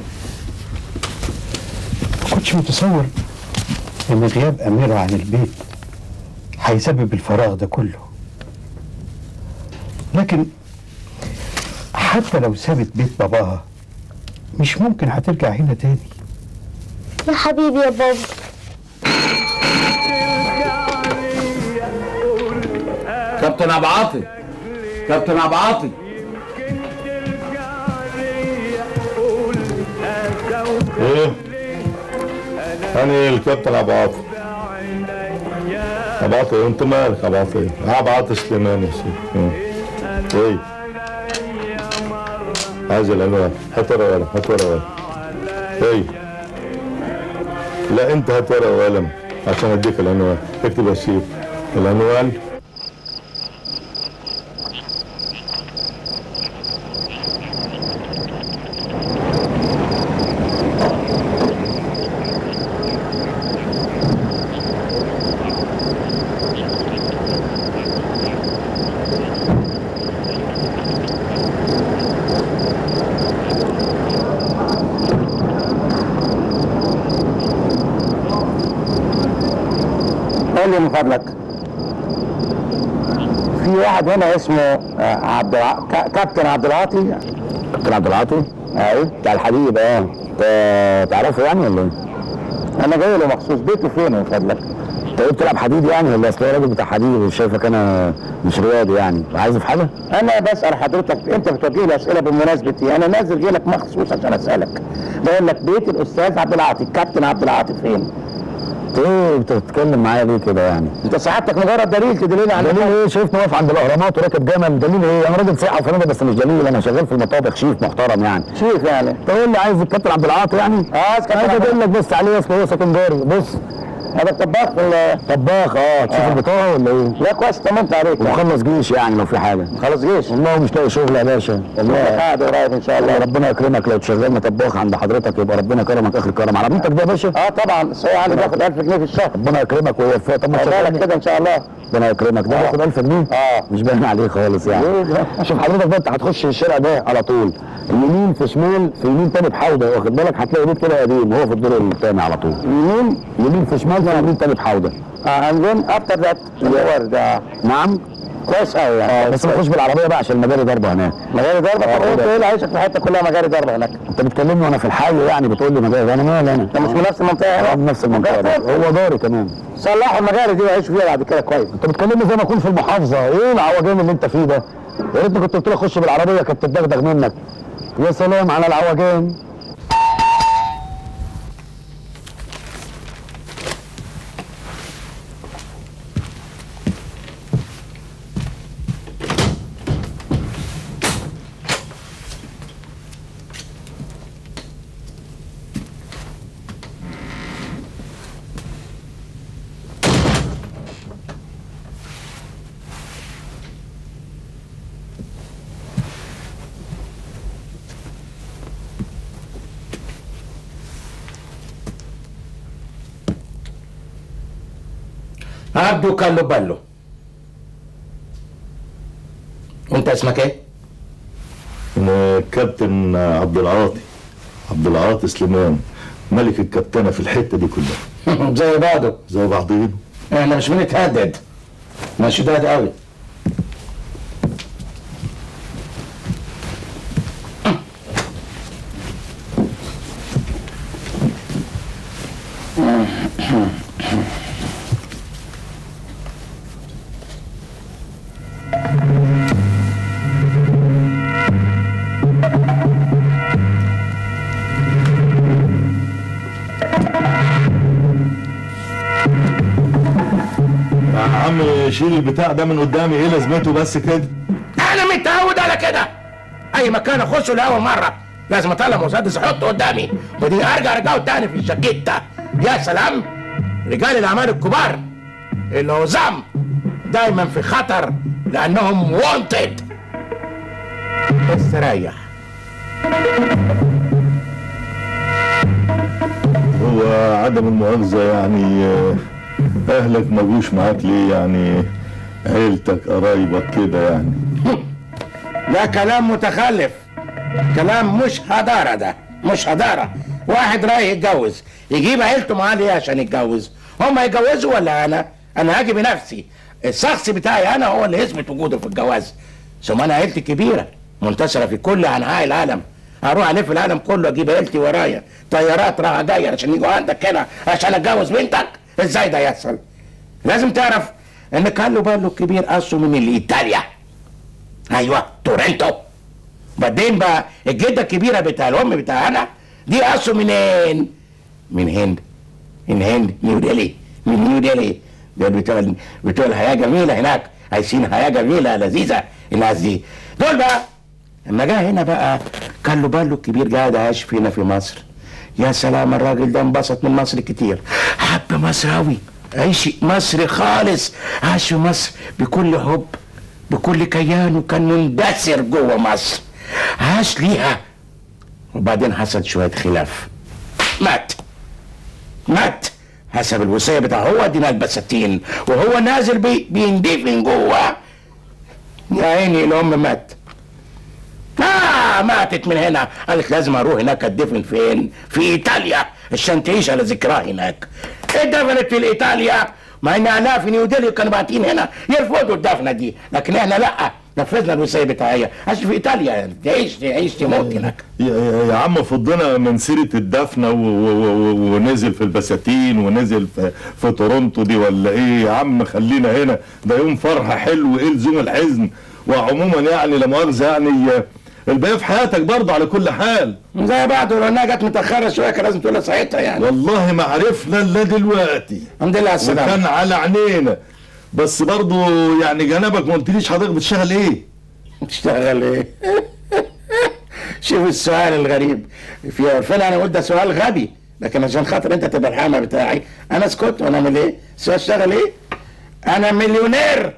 ما كنتش متصور إن غياب أميرة عن البيت هيسبب الفراغ ده كله لكن حتى لو سابت بيت باباها مش ممكن هترجع هنا تاني يا حبيبي يا بابا كابتن ابو عاطي كابتن ابو عاطي ايه؟ انا الكابتن ابو عاطي ابو عاطي انت مالك ابو عاطي؟ ابو عاطي سليمان يا سيدي مم. ايه؟ عايز العنوان هات ورقه وقلم هات ورقه وقلم ايه؟ لا انت هات ورقه وقلم عشان اديك العنوان اكتب يا سيدي العنوان قول لي من فضلك في واحد هنا اسمه آه، عبد الع... كا- كابتن عبد العاطي كابتن عبد العاطي ايوه بتاع الحديد اه انت تعرفه يعني ولا ايه؟ انا جاي له مخصوص بيته فين من فضلك؟ انت ايه بتلعب حديد يعني ولا اصل هو راجل بتاع حديد وشايفك انا مش رياضي يعني عايز في حاجه؟ انا بسال حضرتك انت بتوجه لي اسئله بالمناسبه ايه؟ انا نازل جاي لك مخصوص عشان اسالك بقول لك بيت الاستاذ عبد العاطي الكابتن عبد العاطي فين؟ انت ايه بتتكلم معايا ليه كده يعني؟ انت سعادتك مجرد دليل تدلني على دليل ايه؟ شايفني واقف عند الاهرامات وراكب جمل دليل ايه؟ انا راجل سياحه وفنادق بس مش دليل انا شغال في المطابخ شيف محترم يعني شيف يعني تقول لي عايز الكابتن عبد العاطي يعني؟ اه كابتن عايز اقول لك بص عليه اصل هو سكندري بص هذا الطباخ ولا طباخ اه تشوف البطاقه ولا ايه؟ لا كويس طمنت عليك ومخلص جيش يعني لو في حاجه مخلص جيش والله مش لاقي شغل يا باشا والله قاعد قريب ان شاء الله ربنا يكرمك لو تشغلنا طباخ عند حضرتك يبقى ربنا كرمك اخر كرم على بنتك ده يا باشا اه طبعا بس هو عندي بياخد 1000 جنيه في الشهر ربنا يكرمك ويوفقك طب ما تشغلك كده ان شاء الله ربنا يكرمك ده بياخد 1000 جنيه اه مش باين عليه خالص يعني شوف حضرتك بقى انت هتخش الشارع ده على طول يمين في شمال في يمين تاني بحوضه واخد بالك هتلاقي بيت كده قديم هو في الدور الثاني على طول يمين يمين في شمال في يمين تاني بحوضه اه and then after that the word uh, نعم كويس قوي يعني بس ما تخش بالعربيه بقى عشان المجاري ضربه هناك مجاري ضربه طب هو ايه اللي عايشك في الحته كلها مجاري ضربه هناك انت بتكلمني وانا في الحي يعني بتقول لي مجاري انا مالي انا انت مش من نفس المنطقه هنا من نفس المنطقه دي. هو داري كمان صلحوا المجاري دي وعيشوا فيها بعد كده كويس انت بتكلمني زي ما اكون في المحافظه ايه العوجان اللي انت فيه ده يا ريتني كنت قلت لك خش بالعربيه كانت تتدغدغ منك يا سلام على العوجان عبدو كالو بالو وانت اسمك ايه؟ انا كابتن عبد العاطي عبد العاطي سليمان ملك الكابتنه في الحته دي كلها زي بعضه زي بعضين احنا مش بنتهدد انا شداد قوي يا عم شيل البتاع ده من قدامي ايه لازمته بس كده انا متعود على كده اي مكان اخشه لاول مره لازم اطلع مسدس احطه قدامي ودي ارجع ارجعه تاني في الشقيته يا سلام رجال الاعمال الكبار العظام دايما في خطر لانهم وونتد استريح هو عدم المؤاخذه يعني آه، اهلك ما جوش معاك ليه يعني عيلتك قرايبك كده يعني ده كلام متخلف كلام مش هدارة ده مش هدارة واحد رايح يتجوز يجيب عيلته معاه ليه عشان يتجوز هم يتجوزوا ولا انا انا هاجي بنفسي الشخص بتاعي انا هو اللي يثبت وجوده في الجواز ثم انا عيلتي كبيرة منتشرة في كل انحاء العالم هروح الف العالم كله اجيب عيلتي ورايا طيارات رايحة جاية عشان يجوا عندك هنا عشان اتجوز بنتك ازاي ده يحصل لازم تعرف ان كارلو بالو الكبير اصله من ايطاليا ايوه تورنتو بعدين بقى الجده الكبيره بتاع الام بتاعنا دي اصله منين؟ من هند من هند نيو ديلي من نيو ديلي دول بتوع بتوع الحياه جميله هناك عايشين حياه جميله لذيذه الناس دي دول بقى لما جه هنا بقى كان له باله الكبير قاعد عايش فينا في مصر يا سلام الراجل ده انبسط من مصر كتير حب مصر قوي عيش مصري خالص عاش في مصر بكل حب بكل كيان وكان مندثر جوه مصر عاش ليها وبعدين حصل شويه خلاف مات مات حسب الوصيه بتاعه هو دينا البساتين وهو نازل بي بيندفن جوه يا عيني الام مات آه ماتت من هنا قالت لازم اروح هناك اتدفن فين في ايطاليا عشان تعيش على ذكراه هناك اتدفنت في ايطاليا مع ان الاف في نيودلهي كانوا باعتين هنا يرفضوا الدفنه دي لكن احنا لا نفذنا الوصيه بتاعيه عشان في ايطاليا تعيش تعيش تموت هناك يا, يا, يا عم فضنا من سيرة الدفنة و- و- و- ونزل في البساتين ونزل في, في تورونتو دي ولا ايه يا عم خلينا هنا ده يوم فرحة حلو ايه لزوم الحزن وعموما يعني لا مؤاخذة يعني الباقي في حياتك برضه على كل حال زي بعض ولو انها جت متاخره شويه كان لازم تقولها ساعتها يعني والله ما عرفنا الا دلوقتي الحمد لله على السلامه وكان على عينينا بس برضه يعني جنبك ما قلتليش حضرتك بتشتغل ايه؟ بتشتغل ايه؟ شوف السؤال الغريب في عرفنا انا قلت ده سؤال غبي لكن عشان خاطر انت تبقى الحامة بتاعي انا اسكت وانا اعمل ايه؟ سؤال اشتغل ايه؟ انا مليونير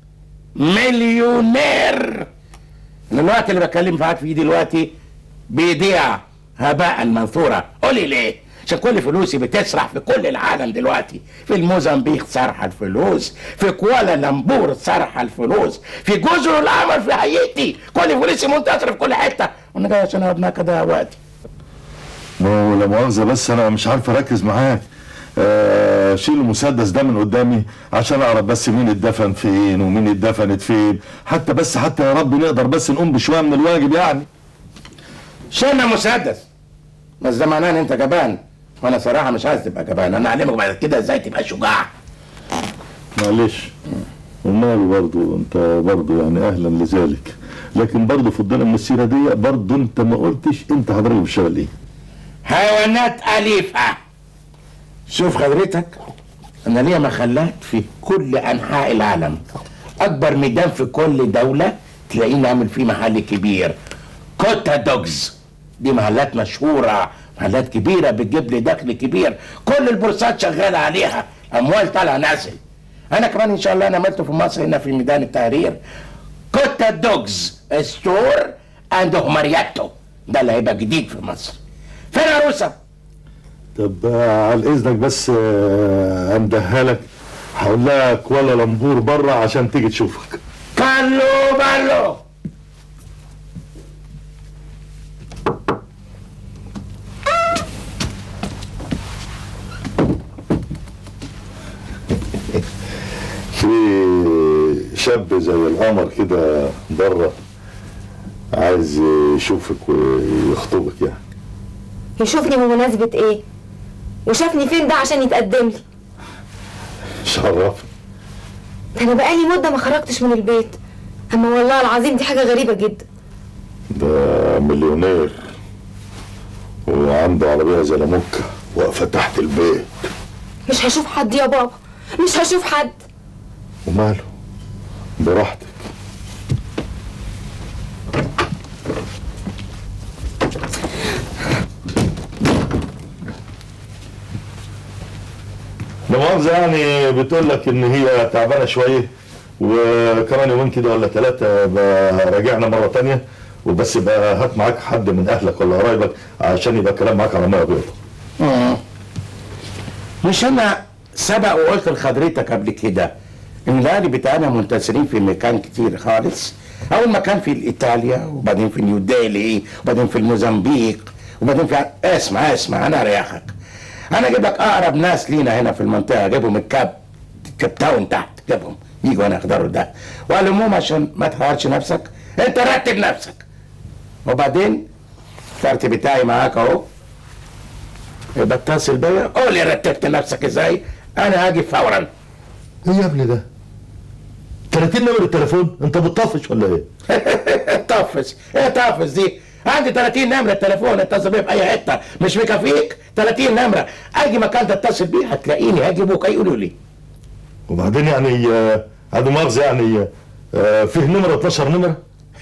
مليونير أنا الوقت اللي بتكلم معاك فيه دلوقتي بيضيع هباء منثورا قولي ليه؟ عشان كل فلوسي بتسرح في كل العالم دلوقتي في الموزمبيق سرح الفلوس في كوالالمبور سرح الفلوس في جزر القمر في هايتي كل فلوسي منتشره في كل حته وانا جاي عشان اقعد معاك اضيع وقتي ما هو لا مؤاخذة بس أنا مش عارف أركز معاك آه شيل المسدس ده من قدامي عشان اعرف بس مين اتدفن فين ومين اتدفنت فين حتى بس حتى يا رب نقدر بس نقوم بشويه من الواجب يعني شيلنا مسدس بس ده معناه ان انت جبان وانا صراحه مش عايز تبقى جبان انا اعلمك بعد كده ازاي تبقى شجاع معلش وماله برضه انت برضه يعني اهلا لذلك لكن برضه فضلنا من السيره دي برضه انت ما قلتش انت حضرتك بتشتغل ايه حيوانات أليفة شوف حضرتك أنا ليا محلات في كل أنحاء العالم أكبر ميدان في كل دولة تلاقيني عامل فيه محل كبير كوتا دوجز دي محلات مشهورة محلات كبيرة بتجيب لي دخل كبير كل البورصات شغالة عليها أموال طالعة نازل أنا كمان إن شاء الله أنا عملته في مصر هنا في ميدان التحرير كوتا دوجز ستور أند مارياتو ده اللي هيبقى جديد في مصر فين عروسة؟ طب آه، على اذنك بس آه، امدهلك هقول لها كوالالمبور بره عشان تيجي تشوفك كالو بالو في شاب زي القمر كده بره عايز يشوفك ويخطبك يعني يشوفني بمناسبة ايه وشافني فين ده عشان يتقدم لي شرف ده انا بقالي مدة ما خرجتش من البيت اما والله العظيم دي حاجة غريبة جدا ده مليونير وعنده عربية زي لاموكا واقفة تحت البيت مش هشوف حد يا بابا مش هشوف حد وماله براحتك لا مؤاخذة يعني بتقول لك ان هي تعبانة شوية وكمان يومين كده ولا ثلاثة راجعنا مرة تانية وبس يبقى هات معاك حد من اهلك ولا قرايبك عشان يبقى الكلام معاك على ميه بيضاء مم. مش انا سبق وقلت لحضرتك قبل كده ان الاهلي بتاعنا منتشرين في مكان كتير خالص اول مكان في ايطاليا وبعدين في نيوديلي وبعدين في الموزمبيق وبعدين في اسمع اسمع انا اريحك انا اجيب لك اقرب ناس لينا هنا في المنطقه اجيبهم الكاب كاب تاون تحت جيبهم يجوا هنا يحضروا ده وعلى العموم عشان ما تحورش نفسك انت رتب نفسك وبعدين الكارت بتاعي معاك اهو يبقى اتصل بيا قول لي رتبت نفسك ازاي انا هاجي فورا ايه يا ابني ده 30 نمرة التليفون انت بتطفش ولا ايه طفش ايه طفش دي عندي 30 نمرة تليفون اتصل بيا في اي حتة مش مكفيك 30 نمرة اي مكان تتصل بيه هتلاقيني هاجي بكره يقولوا لي وبعدين يعني آه، هذه مؤاخذة يعني آه، فيه نمرة 12 نمرة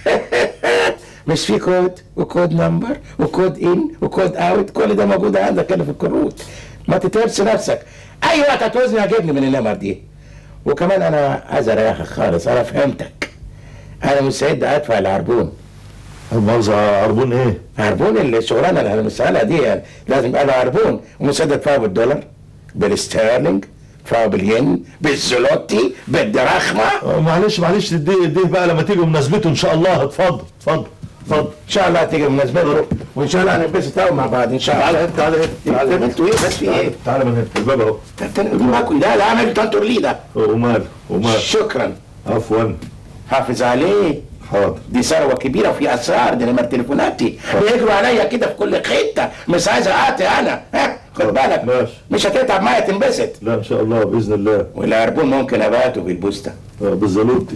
مش في كود وكود نمبر وكود ان وكود اوت كل ده موجود عندك هنا في الكروت ما تتعبش نفسك اي وقت هتوزني هجيبني من النمر دي وكمان انا عايز اريحك خالص انا فهمتك انا مستعد ادفع العربون مؤاخذة عربون ايه؟ عربون الشغلانه اللي انا مسألة دي يعني لازم يبقى له عربون ومستعد ادفعه بالدولار بالستيرلينج ادفعه بالين بالزلوتي بالدراخمه آه، معلش معلش دي دي بقى لما تيجي مناسبته ان شاء الله اتفضل اتفضل اتفضل ان شاء الله هتيجي مناسبته وان شاء الله هنلبس قوي مع بعض ان شاء الله تعالى هنا تعالى هنا تعالى هنا انتوا ايه بس في ايه؟ تعالى من هنا الباب اهو معاكم لا لا اعمل تنطر لي ده ومال ومال شكرا عفوا حافظ عليه حاضر دي ثروه كبيره وفي اسرار دي نمر تليفوناتي بيجروا عليا كده في كل حته مش عايز اعطي انا ها خد بالك ماشي مش هتتعب معايا تنبسط لا ان شاء الله باذن الله والعربون ممكن اباته بالبوسته آه، بالزلوتي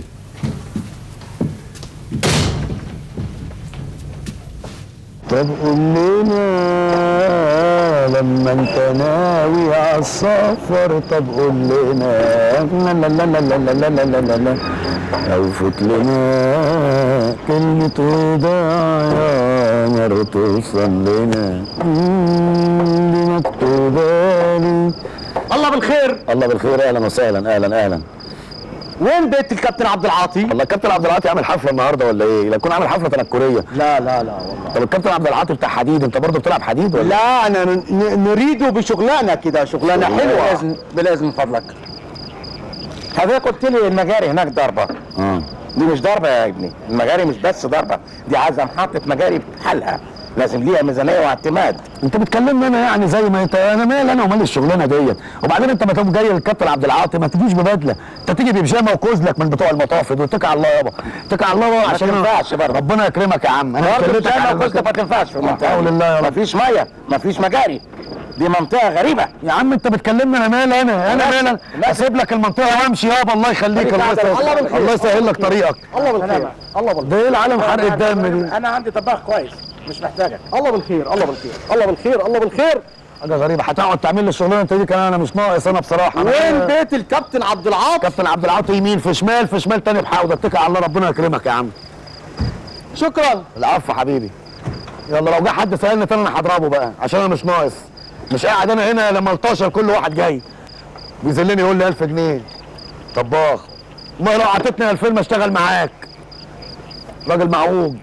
طب قول لنا لما انت ناوي على السفر طب قول لنا لا لا لا لا لا لا لا لا لا لا او فوت لنا كلمة وداع يا نار توصل لنا مم، دي مكتوبة لي الله بالخير الله بالخير اهلا وسهلا اهلا اهلا وين بيت الكابتن عبد العاطي الله الكابتن عبد العاطي عامل حفله النهارده ولا ايه؟ لا يكون عامل حفله تنكريه لا لا لا والله طب الكابتن عبد العاطي بتاع حديد انت برضه بتلعب حديد ولا لا انا ن- نريده بشغلانه كده شغلانه شغلانة. حلوه بلازم بلازم من فضلك حضرتك قلت لي المجاري هناك ضربه اه دي مش ضربه يا ابني المجاري مش بس ضربه دي عايزه محطه مجاري بحالها لازم ليها ميزانيه واعتماد انت بتكلمني انا يعني زي ما انت انا مال انا ومال الشغلانه ديت وبعدين انت ما تقوم جاي الكابتن عبد العاطي ما تجيش ببدله انت تيجي ببيجامه وكوزلك من بتوع المطافد واتكل على الله يابا اتكل على الله بقى ما عشان تنفعش برضه. ربنا يكرمك يا عم انا برضه كلمتك بيجامه على وكوزلك ما تنفعش في المنطقه حول الله يا رب مفيش ميه مفيش مجاري دي منطقه غريبه يا عم انت بتكلمني انا مال انا انا مال انا اسيب لك المنطقه وامشي يابا الله يخليك الله يسهل الله يسهل لك طريقك الله بالخير الله بالخير ده ايه العالم حرق الدم دي انا عندي طباخ كويس مش محتاجك الله بالخير الله بالخير الله بالخير الله بالخير حاجه غريبه هتقعد تعمل لي الشغلانه انت دي كمان انا مش ناقص انا بصراحه أنا وين بيت الكابتن عبد العاطي كابتن عبد العاطي يمين في شمال في شمال تاني بحاول اتكل على الله ربنا يكرمك يا عم شكرا العفو حبيبي يلا لو جه حد سالني تاني انا هضربه بقى عشان انا مش ناقص مش قاعد انا هنا لما 13 كل واحد جاي بيذلني يقول لي 1000 جنيه طباخ ما لو عطيتني 2000 ما اشتغل معاك راجل معوج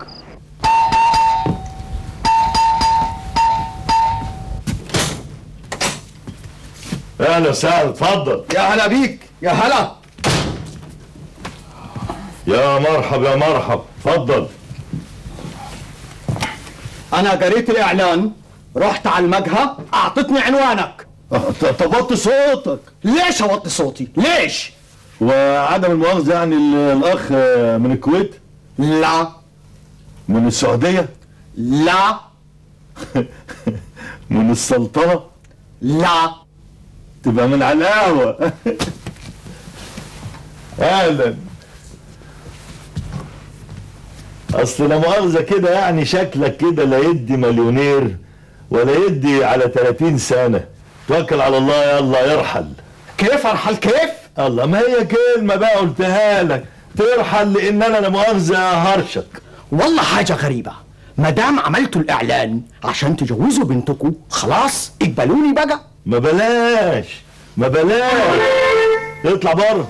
اهلا وسهلا اتفضل يا هلا بيك يا هلا يا مرحب يا مرحب اتفضل انا قريت الاعلان رحت على المقهى اعطتني عنوانك طب وطي صوتك ليش اوطي صوتي ليش وعدم المؤاخذه يعني ال- الاخ آه، من الكويت لا من السعوديه لا من السلطنه لا تبقى من على القهوه اهلا اصل لا مؤاخذه كده يعني شكلك كده لا يدي مليونير ولا يدي على 30 سنه توكل على الله يلا يرحل كيف ارحل كيف الله ما هي كلمه بقى قلتها لك ترحل لان انا لا مؤاخذه هرشك والله حاجه غريبه ما دام عملتوا الاعلان عشان تجوزوا بنتكم خلاص اقبلوني بقى ما بلاش ما بلاش اطلع بره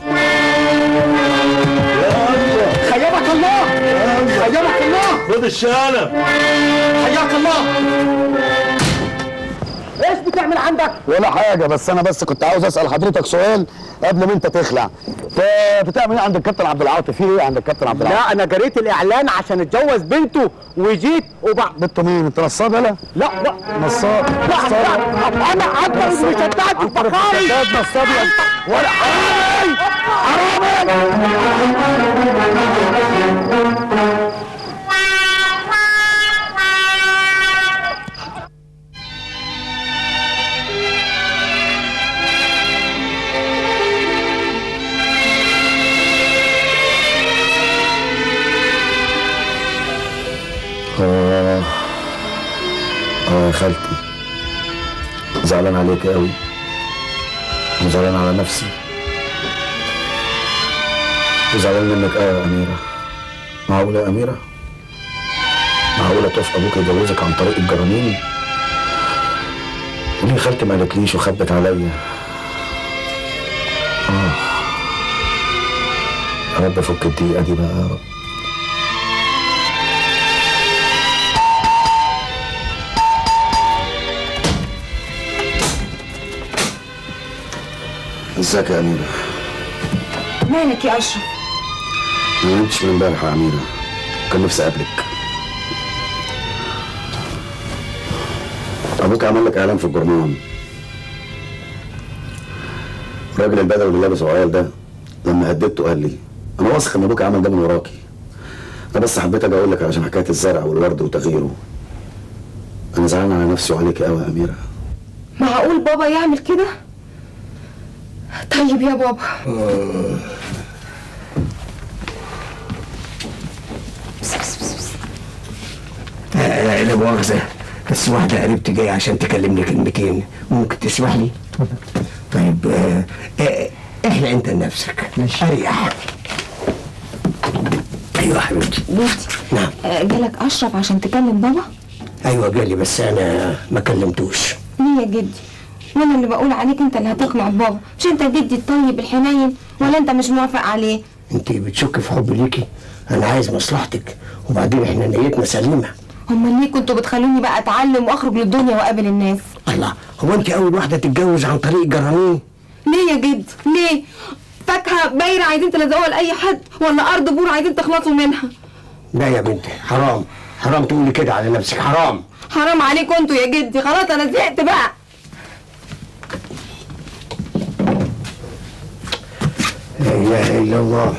خيبك الله خيبك الله خد الشنب حياك الله ايش بتعمل عندك ولا حاجه بس انا بس كنت عاوز اسال حضرتك سؤال قبل ما انت تخلع انت بتعمل ايه عند الكابتن عبد العاطي في ايه عند الكابتن عبد العاطي لا انا قريت الاعلان عشان اتجوز بنته وجيت وبعد بنته مين انت نصاب يلا لا لا نصاب لا لا انا اكبر المشتات الفخاري نصاب ولا حرامي آه آه يا خالتي زعلان عليك قوي وزعلان على نفسي وزعلان منك قوي يا أميرة معقولة يا أميرة؟ معقولة توافق أبوك يجوزك عن طريق الجرانين؟ وليه خالتي ما قالتليش وخبت عليا؟ آه يا رب فك الضيقة دي بقى يا رب ازيك يا أميرة؟ مالك يا اشرف ما نمتش من امبارح يا أميرة كان نفسي أقابلك أبوك عمل لك إعلان في الجرنان الراجل البدوي اللي لابس عيال ده لما هددته قال لي أنا واثق إن أبوك عمل ده من وراكي أنا بس حبيت أجي أقول لك عشان حكاية الزرع والورد وتغييره أنا زعلان على نفسي وعليك قوي يا أميرة معقول بابا يعمل كده طيب يا بابا آه، لا مؤاخذة بس واحدة قريبتي جاية عشان تكلمني كلمتين ممكن تسمح لي؟ طيب آه، آه، احلى انت لنفسك ماشي اريح ايوه يا حبيبتي جدي نعم آه، جالك اشرف عشان تكلم بابا ايوه جالي بس انا ما كلمتوش ليه يا جدي وانا اللي بقول عليك انت اللي هتقنع بابا مش انت جدي الطيب الحنين ولا انت مش موافق عليه انت بتشك في حبي ليكي انا عايز مصلحتك وبعدين احنا نيتنا سليمه هما ليه كنتوا بتخلوني بقى اتعلم واخرج للدنيا واقابل الناس الله هو انت اول واحده تتجوز عن طريق الجرانين ليه يا جدي ليه فاكهه بايره عايزين تلزقوها لاي حد ولا ارض بور عايزين تخلصوا منها لا يا بنتي حرام حرام تقولي كده على نفسك حرام حرام عليكم انتوا يا جدي خلاص انا زهقت بقى لا اله الا الله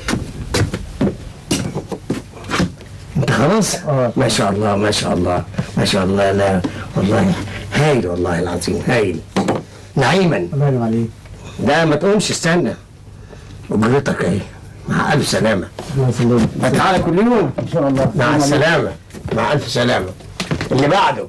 انت خلاص؟ اه ما شاء الله ما شاء الله ما شاء الله لا والله هايل والله العظيم هايل نعيما الله ينعم عليك لا ما تقومش استنى اجرتك اهي مع الف سلامه الله يسلمك تعالى كل يوم ان شاء الله مع السلامه مع الف سلامه اللي بعده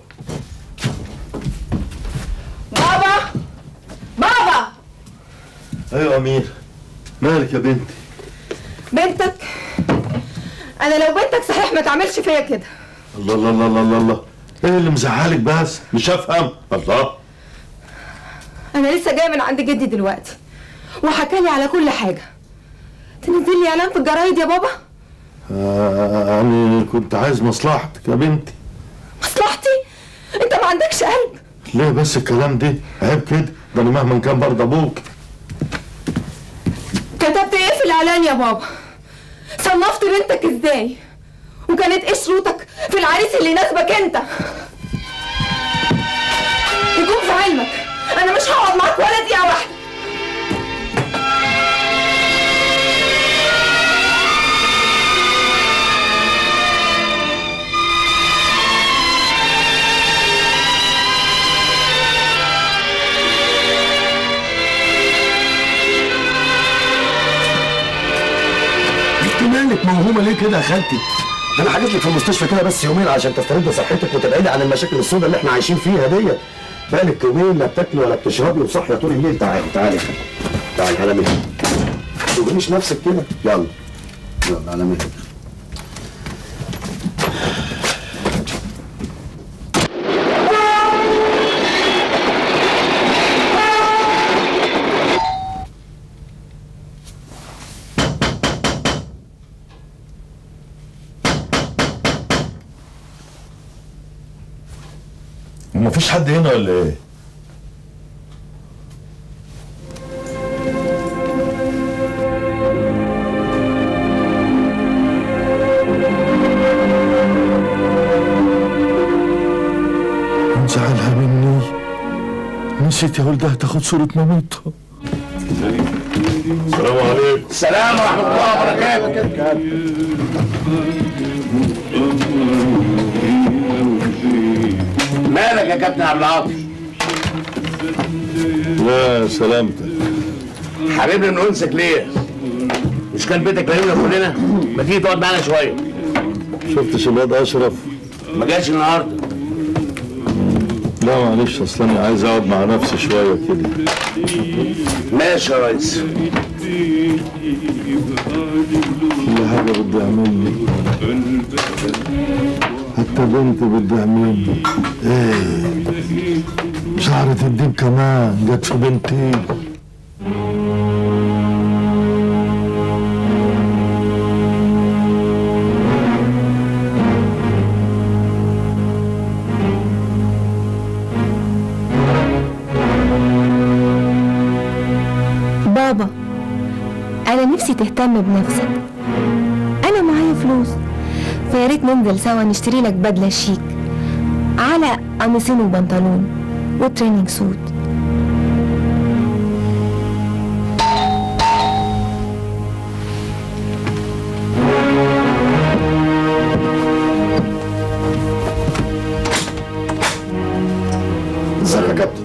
بابا بابا ايوه يا امير مالك يا بنتي بنتك انا لو بنتك صحيح ما تعملش فيا كده الله الله الله الله الله الله ايه اللي مزعلك بس مش افهم الله انا لسه جايه من عند جدي دلوقتي وحكالي على كل حاجه تنزل لي اعلان في الجرايد يا بابا آه انا كنت عايز مصلحتك يا بنتي مصلحتي انت ما عندكش قلب ليه بس الكلام ده عيب كده ده انا مهما كان برضه ابوك كتبت ايه في الاعلان يا بابا صنفت بنتك ازاي وكانت ايه شروطك في العريس اللي يناسبك انت يكون في علمك انا مش هقعد معاك ولا دقيقه واحده انت مالك موهومه ليه كده يا خالتي؟ انا حاجز لك في المستشفى كده بس يومين عشان تسترد صحتك وتبعدي عن المشاكل السوداء اللي احنا عايشين فيها ديت بالك يومين لا بتاكلي ولا بتشربي وصاحيه طول الليل تعالي تعالي يا خالتي تعالي على مهلك ما تشوفينيش نفسك كده يلا يلا على مهلك ومفيش حد هنا ولا ايه؟ زعلها مني نسيت يا ولدها تاخد صورة مامتها السلام عليكم السلام ورحمه الله وبركاته مالك يا كابتن عبد العاطي لا سلامتك حبيبنا من انسك ليه مش كان بيتك لينا كلنا ما تيجي تقعد معانا شويه شفتش الواد اشرف ما جاش النهارده لا معلش اصل انا عايز اقعد مع نفسي شويه كده ماشي يا ريس كل حاجه بدي اعمل حتى بنتي بدي اعمل ايه شعرة الدين كمان جت في بنتي بابا انا نفسي تهتم بنفسك انا معايا فلوس فيا ريت ننزل سوا نشتري لك بدله شيك على قميصين وبنطلون وتريننج سوت ازيك يا كابتن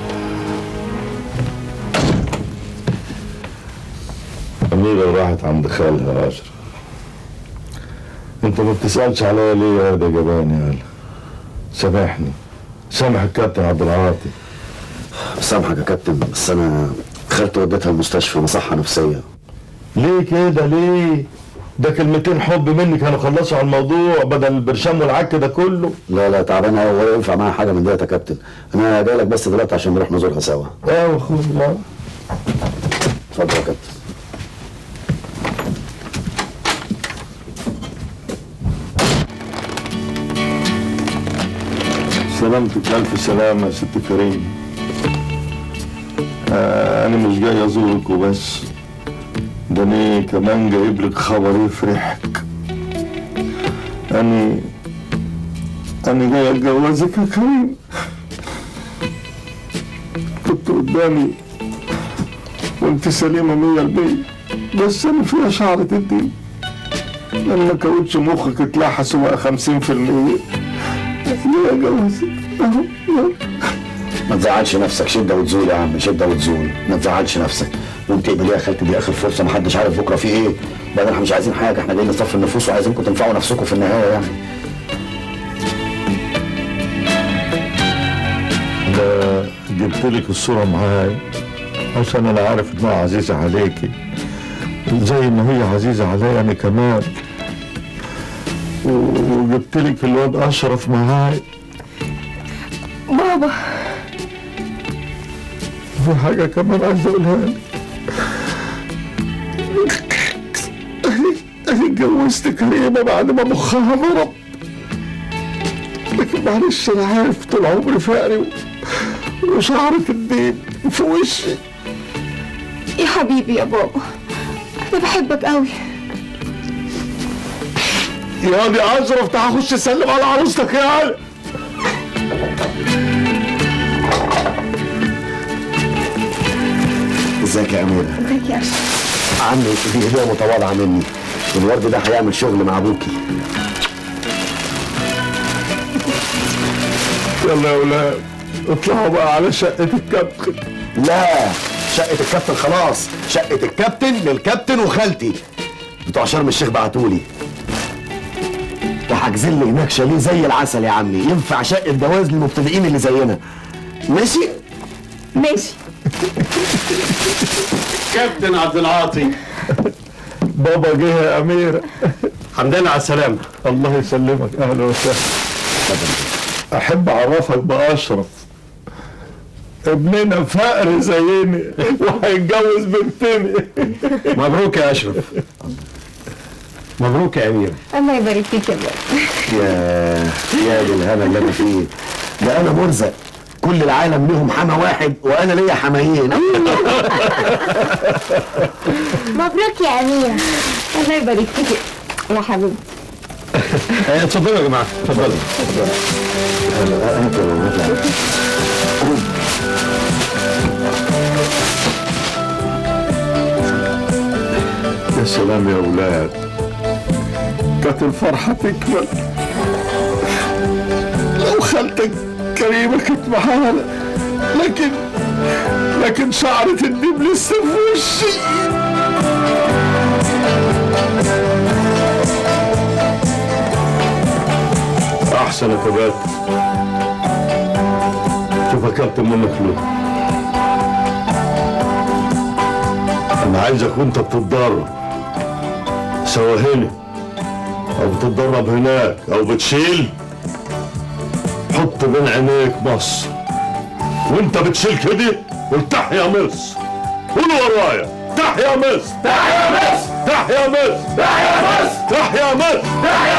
أميرة راحت عند خالها يا أشرف أنت ما بتسألش عليا ليه يا واد يا جبان يا هلا سامحني سامح الكابتن عبد العاطي سامحك يا كابتن بس انا خالتي وديتها المستشفى مصحة نفسية ليه كده ليه؟ ده كلمتين حب مني كانوا خلصوا على الموضوع بدل البرشام والعك ده كله لا لا تعبانة أوي ولا ينفع معاها حاجة من ديت يا كابتن أنا جاي لك بس دلوقتي عشان نروح نزورها سوا ايوه اخويا لا اتفضل يا كابتن سلامتك ألف سلامة يا ست كريم آه أنا مش جاي أزورك وبس ده أنا كمان جايب لك خبر يفرحك أنا أنا جاي أتجوزك يا كريم كنت قدامي وأنت سليمة مية المية بس أنا فيها شعرة الدين لما كاوتش مخك اتلحس وبقى خمسين في المية جاي أتجوزك أهو يلا. ما تزعلش نفسك شده وتزول يا عم شده وتزول ما تزعلش نفسك وانت اقبليها يا خالتي دي اخر فرصه محدش عارف بكره في ايه بعدين احنا مش عايزين حاجه احنا جايين نصفي النفوس وعايزينكم تنفعوا نفسكم في النهايه يعني أنا جبت لك الصورة معايا عشان أنا عارف إنها عزيزة عليكي زي ما هي عزيزة عليا أنا كمان و- وجبت لك الواد أشرف معايا بابا في حاجة كمان عايز أقولها لك أنا أنا اتجوزت كريمة بعد ما مخها ضرب لكن معلش أنا عارف طول عمري فقري و- وشعرة الدين في وشي يا حبيبي يا بابا انا بحبك قوي يا دي أشرف تعال خش سلم على عروستك يا علي ازيك يا اميره ازيك يا اشرف عمي دي هديه متواضعه مني الورد ده هيعمل شغل مع ابوكي يلا يا ولاد اطلعوا بقى على شقة الكابتن لا شقة الكابتن خلاص شقة الكابتن للكابتن وخالتي بتوع شرم الشيخ بعتولي ده حاجزين لي هناك شاليه زي العسل يا عمي ينفع شقة جواز للمبتدئين اللي زينا ماشي ماشي كابتن عبد العاطي بابا جه يا أميرة الحمد لله على السلامة الله يسلمك أهلا وسهلا أحب أعرفك بأشرف ابننا فقر زيني وهيتجوز بنتني مبروك يا أشرف مبروك يا أمير الله يبارك فيك يا بابا يا يا دي الهنا اللي انا فيه ده انا مرزق كل العالم ليهم حما واحد وانا ليا حمايين مبروك يا أميرة الله يبارك فيك يا حبيبتي اتفضلوا يا جماعة اتفضلوا يا سلام يا أولاد كانت الفرحة تكمل لو خالتك كريمة كانت معانا لكن لكن شعرة الدب لسه في وشي أحسن يا كبات شوف يا كابتن منك له أنا عايزك وأنت بتتدرب سواء هنا أو بتتدرب هناك أو بتشيل حط بين عينيك مصر وأنت بتشيل كده قول تحيا مصر قول ورايا تحيا مصر تحيا مصر تحيا مصر تحيا مصر تحيا مصر تحيا